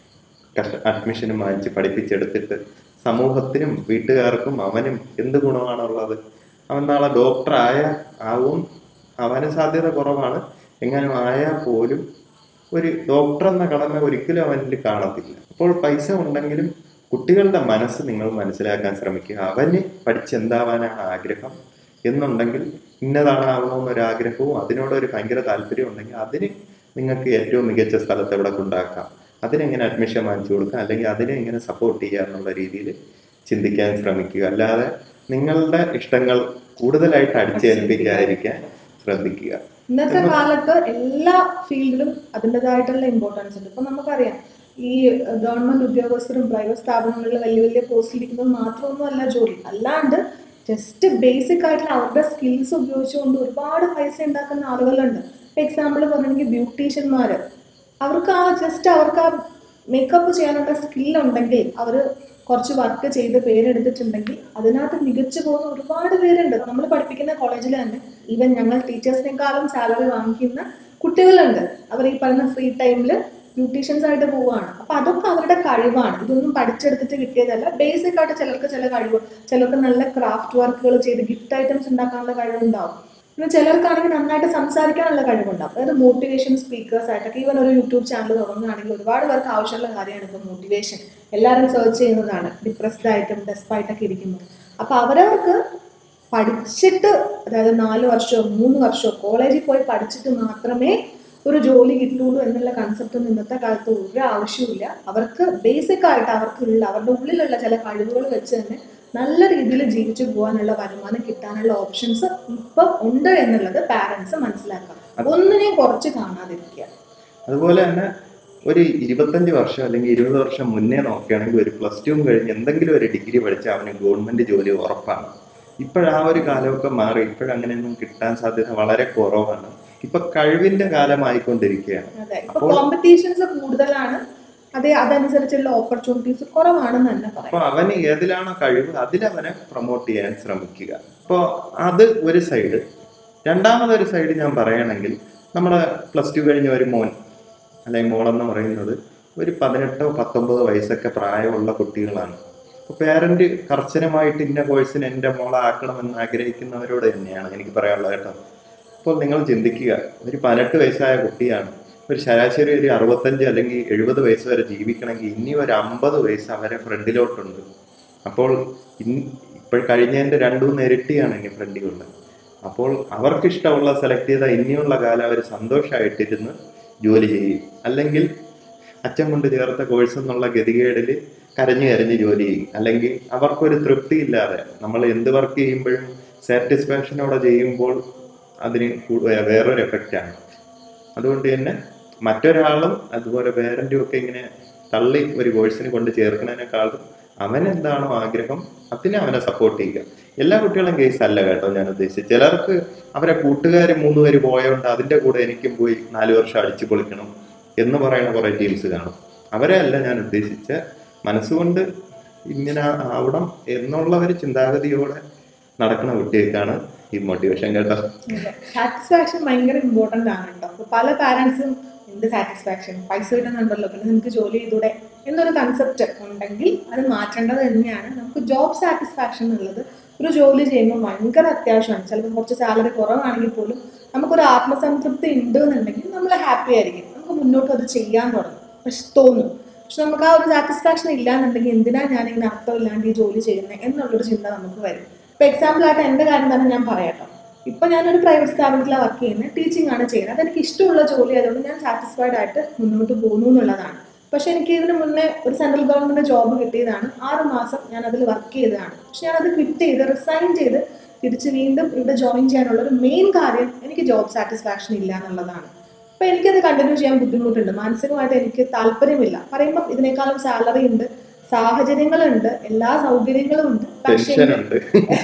Speaker 1: കഷ്ട അഡ്മിഷനും വാങ്ങിച്ച് പഠിപ്പിച്ചെടുത്തിട്ട് സമൂഹത്തിനും വീട്ടുകാർക്കും അവനും എന്ത് ഗുണമാണുള്ളത് അവൻ നാളെ ഡോക്ടർ ആയ ആവും അവന് സാധ്യത കുറവാണ് എങ്ങാനും ആയാൽ പോലും ഒരു ഡോക്ടർ എന്ന കടമ ഒരിക്കലും അവനിൽ കാണത്തില്ല അപ്പോൾ പൈസ ഉണ്ടെങ്കിലും കുട്ടികളുടെ മനസ്സ് നിങ്ങൾ മനസ്സിലാക്കാൻ ശ്രമിക്കുക അവന് പഠിച്ചെന്താവാനാണ് ആഗ്രഹം എന്നുണ്ടെങ്കിൽ ഇന്നതാണ് ആവണമെന്നൊരു ആഗ്രഹവും അതിനോടൊരു ഭയങ്കര താല്പര്യം ഉണ്ടെങ്കിൽ അതിന് നിങ്ങൾക്ക് ഏറ്റവും മികച്ച സ്ഥലത്ത് എവിടെ കൊണ്ടാക്കാം അതിനെങ്ങനെ അഡ്മിഷൻ വാങ്ങിച്ചു കൊടുക്കുക അല്ലെങ്കിൽ അതിനെ എങ്ങനെ സപ്പോർട്ട് ചെയ്യുക എന്നുള്ള രീതിയിൽ ചിന്തിക്കാൻ ശ്രമിക്കുക അല്ലാതെ നിങ്ങളുടെ ഇഷ്ടങ്ങൾ കൂടുതലായിട്ട് അടിച്ചേൽപ്പിക്കാതിരിക്കാൻ ശ്രദ്ധിക്കുക
Speaker 2: ഇന്നത്തെ കാലത്ത് എല്ലാ ഫീൽഡിലും അതിൻ്റെതായിട്ടുള്ള ഇമ്പോർട്ടൻസ് ഉണ്ട് ഇപ്പൊ നമുക്കറിയാം ഈ ഗവൺമെന്റ് ഉദ്യോഗസ്ഥരും പ്രൈവറ്റ് സ്ഥാപനങ്ങളിൽ വലിയ വലിയ പോസ്റ്റിലിരിക്കുന്നത് മാത്രമൊന്നുമല്ല ജോലി അല്ലാണ്ട് ജസ്റ്റ് ബേസിക് ആയിട്ടുള്ള അവരുടെ സ്കിൽസ് ഉപയോഗിച്ചുകൊണ്ട് ഒരുപാട് പൈസ ഉണ്ടാക്കുന്ന ആളുകളുണ്ട് ഇപ്പൊ എക്സാമ്പിൾ പറഞ്ഞെങ്കിൽ ബ്യൂട്ടീഷ്യന്മാര് അവർക്ക് ആ ജസ്റ്റ് അവർക്ക് ആ മേക്കപ്പ് ചെയ്യാനുള്ള സ്കിൽ ഉണ്ടെങ്കിൽ അവർ കുറച്ച് വർക്ക് ചെയ്ത് പേരെടുത്തിട്ടുണ്ടെങ്കിൽ അതിനകത്ത് മികച്ചു പോകുന്ന ഒരുപാട് പേരുണ്ട് നമ്മൾ പഠിപ്പിക്കുന്ന കോളേജിൽ തന്നെ ഈവൻ ഞങ്ങൾ ടീച്ചേഴ്സിനെക്കാളും സാലറി വാങ്ങിക്കുന്ന കുട്ടികളുണ്ട് അവർ ഈ പറയുന്ന ഫ്രീ ടൈമിൽ ബ്യൂട്ടീഷ്യൻസ് ആയിട്ട് പോവുകയാണ് അപ്പൊ അതൊക്കെ അവരുടെ കഴിവാണ് ഇതൊന്നും പഠിച്ചെടുത്തിട്ട് കിട്ടിയതല്ല ബേസിക് ആയിട്ട് ചിലർക്ക് ചില കഴിവ് ചിലർക്ക് നല്ല ക്രാഫ്റ്റ് വർക്കുകൾ ചെയ്ത് ഗിഫ്റ്റ് ഐറ്റംസ് ഉണ്ടാക്കാനുള്ള കഴിവുണ്ടാവും പിന്നെ ചിലർക്കാണെങ്കിൽ നന്നായിട്ട് സംസാരിക്കാനുള്ള കഴിവുണ്ടാവും അതായത് മോട്ടിവേഷൻ സ്പീക്കേഴ്സ് ആയിട്ടൊക്കെ ഈവൻ ഒരു യൂട്യൂബ് ചാനൽ തുടങ്ങുകയാണെങ്കിൽ ഒരുപാട് പേർക്ക് ആവശ്യമുള്ള കാര്യമാണ് ഇപ്പോൾ മോട്ടിവേഷൻ എല്ലാവരും സെർച്ച് ചെയ്യുന്നതാണ് ഡിപ്രസ്ഡ് ആയിട്ടും ഡെസ്പായിട്ടൊക്കെ ഇരിക്കുമ്പോൾ അപ്പോൾ അവരവർക്ക് പഠിച്ചിട്ട് അതായത് നാല് വർഷമോ മൂന്ന് വർഷമോ കോളേജിൽ പോയി പഠിച്ചിട്ട് മാത്രമേ ഒരു ജോലി കിട്ടുള്ളൂ എന്നുള്ള കൺസെപ്റ്റ് ഒന്നും ഇന്നത്തെ കാലത്ത് ഒരു ആവശ്യമില്ല അവർക്ക് ബേസിക് ആയിട്ട് അവർക്കുള്ള അവരുടെ ഉള്ളിലുള്ള ചില കഴിവുകൾ വെച്ച് തന്നെ നല്ല രീതിയിൽ ജീവിച്ചു പോകാനുള്ള വരുമാനം കിട്ടാനുള്ള ഓപ്ഷൻസ് ഇപ്പം ഉണ്ട് എന്നുള്ളത് പാരൻസ് മനസ്സിലാക്കാം ഒന്നിനെയും കുറച്ച് കാണാതിരിക്കുക
Speaker 1: അതുപോലെ തന്നെ ഒരു ഇരുപത്തഞ്ച് വർഷം അല്ലെങ്കിൽ ഇരുപത് വർഷം മുന്നേ നോക്കുകയാണെങ്കിൽ ഒരു പ്ലസ് ടുവും കഴിഞ്ഞ് എന്തെങ്കിലും ഒരു ഡിഗ്രി പഠിച്ച അവന് ഗവൺമെന്റ് ജോലി ഉറപ്പാണ് ഇപ്പോഴാ ഒരു കാലമൊക്കെ മാറി ഇപ്പോഴങ്ങനെയൊന്നും കിട്ടാൻ സാധ്യത വളരെ കുറവാണ് ഇപ്പൊ കഴിവിന്റെ കാലമായിക്കൊണ്ടിരിക്കുകയാണ്
Speaker 2: അതെ ഇപ്പൊ കോമ്പറ്റീഷൻസ് കൂടുതലാണ് അതെ അതനുസരിച്ചുള്ള ഓപ്പർച്യൂണിറ്റീസ് കുറവാണെന്ന് തന്നെ പറയാം
Speaker 1: അപ്പൊ അവന് ഏതിലാണോ കഴിവ് അതിലവനെ പ്രൊമോട്ട് ചെയ്യാൻ ശ്രമിക്കുക അപ്പോൾ അത് ഒരു സൈഡ് രണ്ടാമതൊരു സൈഡ് ഞാൻ പറയുകയാണെങ്കിൽ നമ്മുടെ പ്ലസ് ടു കഴിഞ്ഞ ഒരു മോൻ അല്ലെങ്കിൽ മോളെന്ന് പറയുന്നത് ഒരു പതിനെട്ടോ പത്തൊമ്പതോ വയസ്സൊക്കെ പ്രായമുള്ള കുട്ടികളാണ് അപ്പോൾ പേരന്റ് കർശനമായിട്ട് ഇന്ന കോഴ്സിന് എൻ്റെ മോളെ ആക്കണമെന്ന് ആഗ്രഹിക്കുന്നവരോട് തന്നെയാണ് എനിക്ക് പറയാനുള്ളത് കേട്ടോ അപ്പോൾ നിങ്ങൾ ചിന്തിക്കുക ഒരു പതിനെട്ട് വയസ്സായ കുട്ടിയാണ് ഒരു ശരാശരി ഒരു അറുപത്തഞ്ച് അല്ലെങ്കിൽ എഴുപത് വയസ്സ് വരെ ജീവിക്കണമെങ്കിൽ ഇനി ഒരു അമ്പത് വയസ്സ് അവരെ ഫ്രണ്ടിലോട്ടുണ്ട് അപ്പോൾ ഇൻ ഇപ്പോൾ കഴിഞ്ഞതിൻ്റെ രണ്ടു മൂന്ന് ഇരട്ടിയാണ് ഇനി ഫ്രണ്ടിലുള്ളത് അപ്പോൾ അവർക്ക് ഇഷ്ടമുള്ള സെലക്ട് ചെയ്താൽ ഇനിയുള്ള കാലം അവർ സന്തോഷമായിട്ടിരുന്ന് ജോലി ചെയ്യും അല്ലെങ്കിൽ അച്ഛൻ കൊണ്ട് ചേർത്ത കോഴ്സ് എന്നുള്ള ഗതികേടിൽ കരഞ്ഞു കരഞ്ഞ് ജോലി ചെയ്യും അല്ലെങ്കിൽ അവർക്കൊരു തൃപ്തി ഇല്ലാതെ നമ്മൾ എന്ത് വർക്ക് ചെയ്യുമ്പോഴും സാറ്റിസ്ഫാക്ഷനോടെ ചെയ്യുമ്പോൾ അതിന് കൂ- വേ- വേറൊരു എഫക്റ്റാണ് അതുകൊണ്ട് തന്നെ മറ്റൊരാളും അതുപോലെ പേരൻറ്റും ഒക്കെ ഇങ്ങനെ തള്ളി ഒരു കോഴ്സിന് കൊണ്ട് ചേർക്കുന്നതിനേക്കാളും അവൻ എന്താണോ ആഗ്രഹം അതിനെ അവനെ സപ്പോർട്ട് ചെയ്യുക എല്ലാ കുട്ടികളും കേസ് അല്ല കേട്ടോ ഞാൻ ഉദ്ദേശിച്ചത് ചിലർക്ക് അവരെ കൂട്ടുകാർ മൂന്ന് പേര് പോയതുകൊണ്ട് അതിൻ്റെ കൂടെ എനിക്കും പോയി നാല് വർഷം അടിച്ചു പൊളിക്കണം എന്ന് പറയുന്ന കുറേ ടീംസ് കാണും അവരെ അല്ല ഞാൻ ഉദ്ദേശിച്ച മനസ്സുകൊണ്ട് ഇങ്ങനെ ആവണം എന്നുള്ള ഒരു ചിന്താഗതിയോടെ നടക്കുന്ന കുട്ടികൾക്കാണ് ഈ മോട്ടിവേഷൻ കേട്ടോ
Speaker 2: സാറ്റിസ്ഫാക്ഷൻ ഭയങ്കര ഇമ്പോർട്ടന്റ് ആണ് കേട്ടോ അപ്പൊ പല പാരന്റ്സും എന്ത് സാറ്റിസ്ഫാക്ഷൻ പൈസ കിട്ടുന്നുണ്ടല്ലോ പിന്നെ നിങ്ങൾക്ക് ജോലി ചെയ്തൂടെ എന്നൊരു കൺസെപ്റ്റ് ഉണ്ടെങ്കിൽ അത് മാറ്റേണ്ടത് തന്നെയാണ് നമുക്ക് ജോബ് സാറ്റിസ്ഫാക്ഷൻ എന്നുള്ളത് ഒരു ജോലി ചെയ്യുമ്പോൾ ഭയങ്കര അത്യാവശ്യമാണ് ചിലപ്പോൾ കുറച്ച് സാലറി കുറവാണെങ്കിൽ പോലും നമുക്കൊരു ആത്മസംതൃപ്തി ഉണ്ട് എന്നുണ്ടെങ്കിൽ നമ്മൾ ഹാപ്പി ആയിരിക്കും നമുക്ക് മുന്നോട്ട് അത് ചെയ്യാൻ തുടങ്ങും പക്ഷെ തോന്നും പക്ഷെ നമുക്ക് ആ ഒരു സാറ്റിസ്ഫാക്ഷൻ ഇല്ലാന്നുണ്ടെങ്കിൽ എന്തിനാ ഞാനിങ്ങനെ അർത്ഥമില്ലാണ്ട് ഈ ജോലി ചെയ്യുന്നത് എന്നുള്ളൊരു ചിന്ത നമുക്ക് വരും ഇപ്പൊ എക്സാമ്പിൾ ആയിട്ട് എന്റെ കാര്യം തന്നെ ഞാൻ പറയാട്ടോ ഇപ്പൊ ഞാനൊരു പ്രൈവറ്റ് സ്ഥാപനത്തിലാണ് വർക്ക് ചെയ്യുന്നത് ടീച്ചിങ് ആണ് ചെയ്യുന്നത് അതെനിക്ക് ഇഷ്ടമുള്ള ജോലി ആയതുകൊണ്ട് ഞാൻ സാറ്റിസ്ഫൈഡ് ആയിട്ട് മുന്നോട്ട് പോകുന്നു എന്നുള്ളതാണ് പക്ഷെ എനിക്ക് ഇതിന് മുന്നേ ഒരു സെൻട്രൽ ഗവൺമെന്റ് ജോബ് കിട്ടിയതാണ് ആറ് മാസം ഞാൻ അതിൽ വർക്ക് ചെയ്തതാണ് പക്ഷെ ഞാനത് ക്വിറ്റ് ചെയ്ത് റിസൈൻ ചെയ്ത് തിരിച്ച് വീണ്ടും ഇവിടെ ജോയിൻ ചെയ്യാനുള്ള ഒരു മെയിൻ കാര്യം എനിക്ക് ജോബ് സാറ്റിസ്ഫാക്ഷൻ ഇല്ല എന്നുള്ളതാണ് അപ്പൊ എനിക്കത് കണ്ടിന്യൂ ചെയ്യാൻ ബുദ്ധിമുട്ടുണ്ട് മാനസികമായിട്ട് എനിക്ക് താല്പര്യമില്ല പറയുമ്പോൾ ഇതിനേക്കാളും സാലറി ഉണ്ട് സാഹചര്യങ്ങളുണ്ട് എല്ലാ സൗകര്യങ്ങളും ഉണ്ട് പക്ഷേ
Speaker 1: ടെൻഷൻ ഉണ്ട്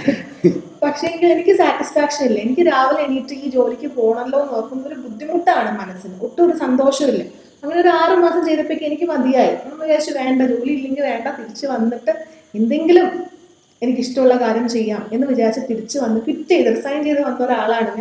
Speaker 2: പക്ഷേങ്കിൽ എനിക്ക് സാറ്റിസ്ഫാക്ഷൻ ഇല്ല എനിക്ക് രാവിലെ എണീറ്റ് ഈ ജോലിക്ക് പോകണമല്ലോ എന്ന് ഓർക്കുമ്പോൾ ഒരു ബുദ്ധിമുട്ടാണ് മനസ്സിന് ഒട്ടും ഒരു സന്തോഷമില്ല അങ്ങനെ ഒരു ആറ് മാസം ചെയ്തപ്പോഴേക്ക് എനിക്ക് മതിയായി നമ്മൾ വിചാരിച്ചു വേണ്ട ജോലി ഇല്ലെങ്കിൽ വേണ്ട തിരിച്ച് വന്നിട്ട് എന്തെങ്കിലും എനിക്ക് ഇഷ്ടമുള്ള കാര്യം ചെയ്യാം എന്ന് വിചാരിച്ച് തിരിച്ച് വന്ന് ക്വിറ്റ് ചെയ്ത് റിസൈൻ ചെയ്ത് വന്ന ഒരാളാണ് ഞാൻ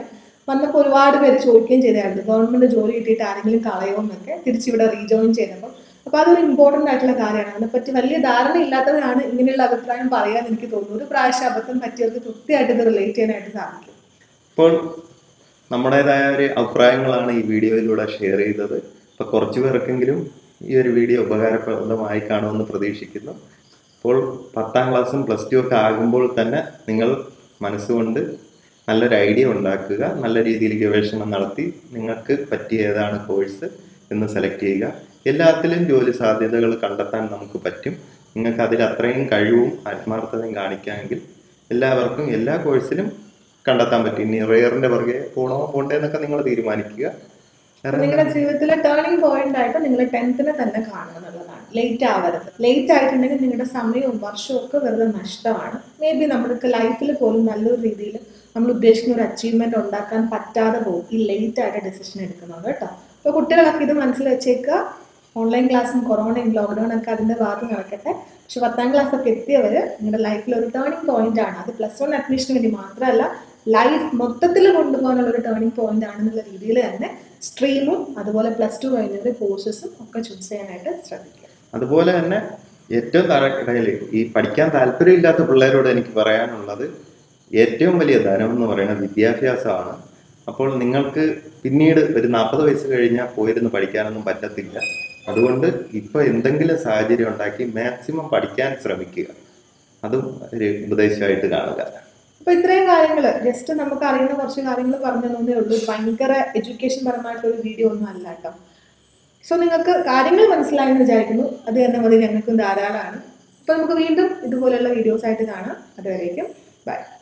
Speaker 2: വന്നപ്പോൾ ഒരുപാട് പേര് ചോദിക്കുകയും ചെയ്തായിരുന്നു ഗവൺമെന്റ് ജോലി കിട്ടിയിട്ട് ആരെങ്കിലും കളയോ എന്നൊക്കെ തിരിച്ചിവിടെ റീജോയിൻ ചെയ്തപ്പോൾ അപ്പോൾ അതൊരു ഇമ്പോർട്ടൻ്റ് ആയിട്ടുള്ള കാര്യമാണ് അതിനെപ്പറ്റി വലിയ ധാരണ ഇല്ലാത്തവരാണ് ഇങ്ങനെയുള്ള അഭിപ്രായം പറയാൻ എനിക്ക് തോന്നുന്നു ഒരു പ്രാവശ്യം അബദ്ധം പറ്റിയവർക്ക് കൃത്യമായിട്ട് ഇത് റിലേറ്റ് ചെയ്യാനായിട്ട് സാധിക്കും
Speaker 1: ഇപ്പോൾ നമ്മുടേതായ ഒരു അഭിപ്രായങ്ങളാണ് ഈ വീഡിയോയിലൂടെ ഷെയർ ചെയ്തത് അപ്പോൾ കുറച്ച് പേർക്കെങ്കിലും ഈ ഒരു വീഡിയോ ഉപകാരപ്രദമായി കാണുമെന്ന് പ്രതീക്ഷിക്കുന്നു അപ്പോൾ പത്താം ക്ലാസ്സും പ്ലസ് ടു ഒക്കെ ആകുമ്പോൾ തന്നെ നിങ്ങൾ മനസ്സുകൊണ്ട് നല്ലൊരു ഐഡിയ ഉണ്ടാക്കുക നല്ല രീതിയിൽ ഗവേഷണം നടത്തി നിങ്ങൾക്ക് പറ്റിയ ഏതാണ് കോഴ്സ് എന്ന് സെലക്ട് ചെയ്യുക എല്ലാത്തിലും ജോലി സാധ്യതകൾ കണ്ടെത്താൻ നമുക്ക് പറ്റും നിങ്ങൾക്ക് അതിൽ അത്രയും കഴിവും ആത്മാർത്ഥതയും കാണിക്കാമെങ്കിൽ എല്ലാവർക്കും എല്ലാ കോഴ്സിലും കണ്ടെത്താൻ പറ്റും ഇനി റെയറിന്റെ പുറകെ പോണോ പോണ്ടേ എന്നൊക്കെ നിങ്ങൾ തീരുമാനിക്കുക കാരണം
Speaker 2: നിങ്ങളുടെ ജീവിതത്തിലെ ടേണിംഗ് പോയിന്റ് ആയിട്ട് നിങ്ങൾ ടെൻത്തിനെ തന്നെ കാണുക എന്നുള്ളതാണ് ലേറ്റ് ആവരുത് ലേറ്റ് ആയിട്ടുണ്ടെങ്കിൽ നിങ്ങളുടെ സമയവും വർഷവും ഒക്കെ വെറുതെ നഷ്ടമാണ് മേ ബി നമ്മൾക്ക് ലൈഫിൽ പോലും നല്ലൊരു രീതിയിൽ നമ്മൾ ഉദ്ദേശിക്കുന്ന ഒരു അച്ചീവ്മെന്റ് ഉണ്ടാക്കാൻ പറ്റാതെ പോകും ഈ ലേറ്റ് ആയിട്ട് ഡെസിഷൻ എടുക്കുന്നത് കേട്ടോ അപ്പോൾ കുട്ടികളൊക്കെ ഇത് മനസ്സിൽ വെച്ചേക്കുക ഓൺലൈൻ ക്ലാസ്സും കൊറോണയും ലോക്ക്ഡൗൺ ഒക്കെ അതിന്റെ ഭാഗത്ത് നടക്കട്ടെ പക്ഷെ പത്താം ക്ലാസ് ഒക്കെ എത്തിയവർ നിങ്ങളുടെ ലൈഫിൽ ഒരു ടേണിംഗ് പോയിന്റ് ആണ് അത് പ്ലസ് വൺ അഡ്മിഷന് വേണ്ടി മാത്രമല്ല ലൈഫ് മൊത്തത്തിൽ കൊണ്ടുപോകാനുള്ള ഒരു ടേണിംഗ് പോയിന്റ് ആണെന്നുള്ള രീതിയിൽ തന്നെ സ്ട്രീമും അതുപോലെ പ്ലസ് ടു കഴിഞ്ഞവർ കോഴ്സസും ഒക്കെ ചൂസ് ചെയ്യാനായിട്ട് ശ്രദ്ധിക്കുക
Speaker 1: അതുപോലെ തന്നെ ഏറ്റവും താഴെക്കിടയിൽ ഈ പഠിക്കാൻ താല്പര്യമില്ലാത്ത പിള്ളേരോട് എനിക്ക് പറയാനുള്ളത് ഏറ്റവും വലിയ ധനം എന്ന് പറയുന്നത് വിദ്യാഭ്യാസമാണ് അപ്പോൾ നിങ്ങൾക്ക് പിന്നീട് ഒരു നാൽപ്പത് വയസ്സ് കഴിഞ്ഞാൽ പോയിരുന്ന് പഠിക്കാനൊന്നും പറ്റത്തില്ല അതുകൊണ്ട് ഇപ്പോൾ എന്തെങ്കിലും സാഹചര്യം ഉണ്ടാക്കി മാക്സിമം പഠിക്കാൻ ശ്രമിക്കുക അതും ഒരു ഉപദേശമായിട്ട് കാണുക
Speaker 2: അപ്പൊ ഇത്രയും കാര്യങ്ങൾ ജസ്റ്റ് നമുക്ക് അറിയുന്ന കുറച്ച് കാര്യങ്ങൾ പറഞ്ഞു തന്നേ ഉള്ളൂ ഭയങ്കര എഡ്യൂക്കേഷൻ പരമായിട്ടുള്ള ഒരു വീഡിയോ ഒന്നും അല്ല കേട്ടോ സോ നിങ്ങൾക്ക് കാര്യങ്ങൾ മനസ്സിലായെന്ന് വിചാരിക്കുന്നു അത് തന്നെ മതി ഞങ്ങൾക്കും ധാരാളമാണ് അപ്പൊ നമുക്ക് വീണ്ടും ഇതുപോലെയുള്ള വീഡിയോസ് ആയിട്ട് കാണാം അതുവരേക്കും ബൈ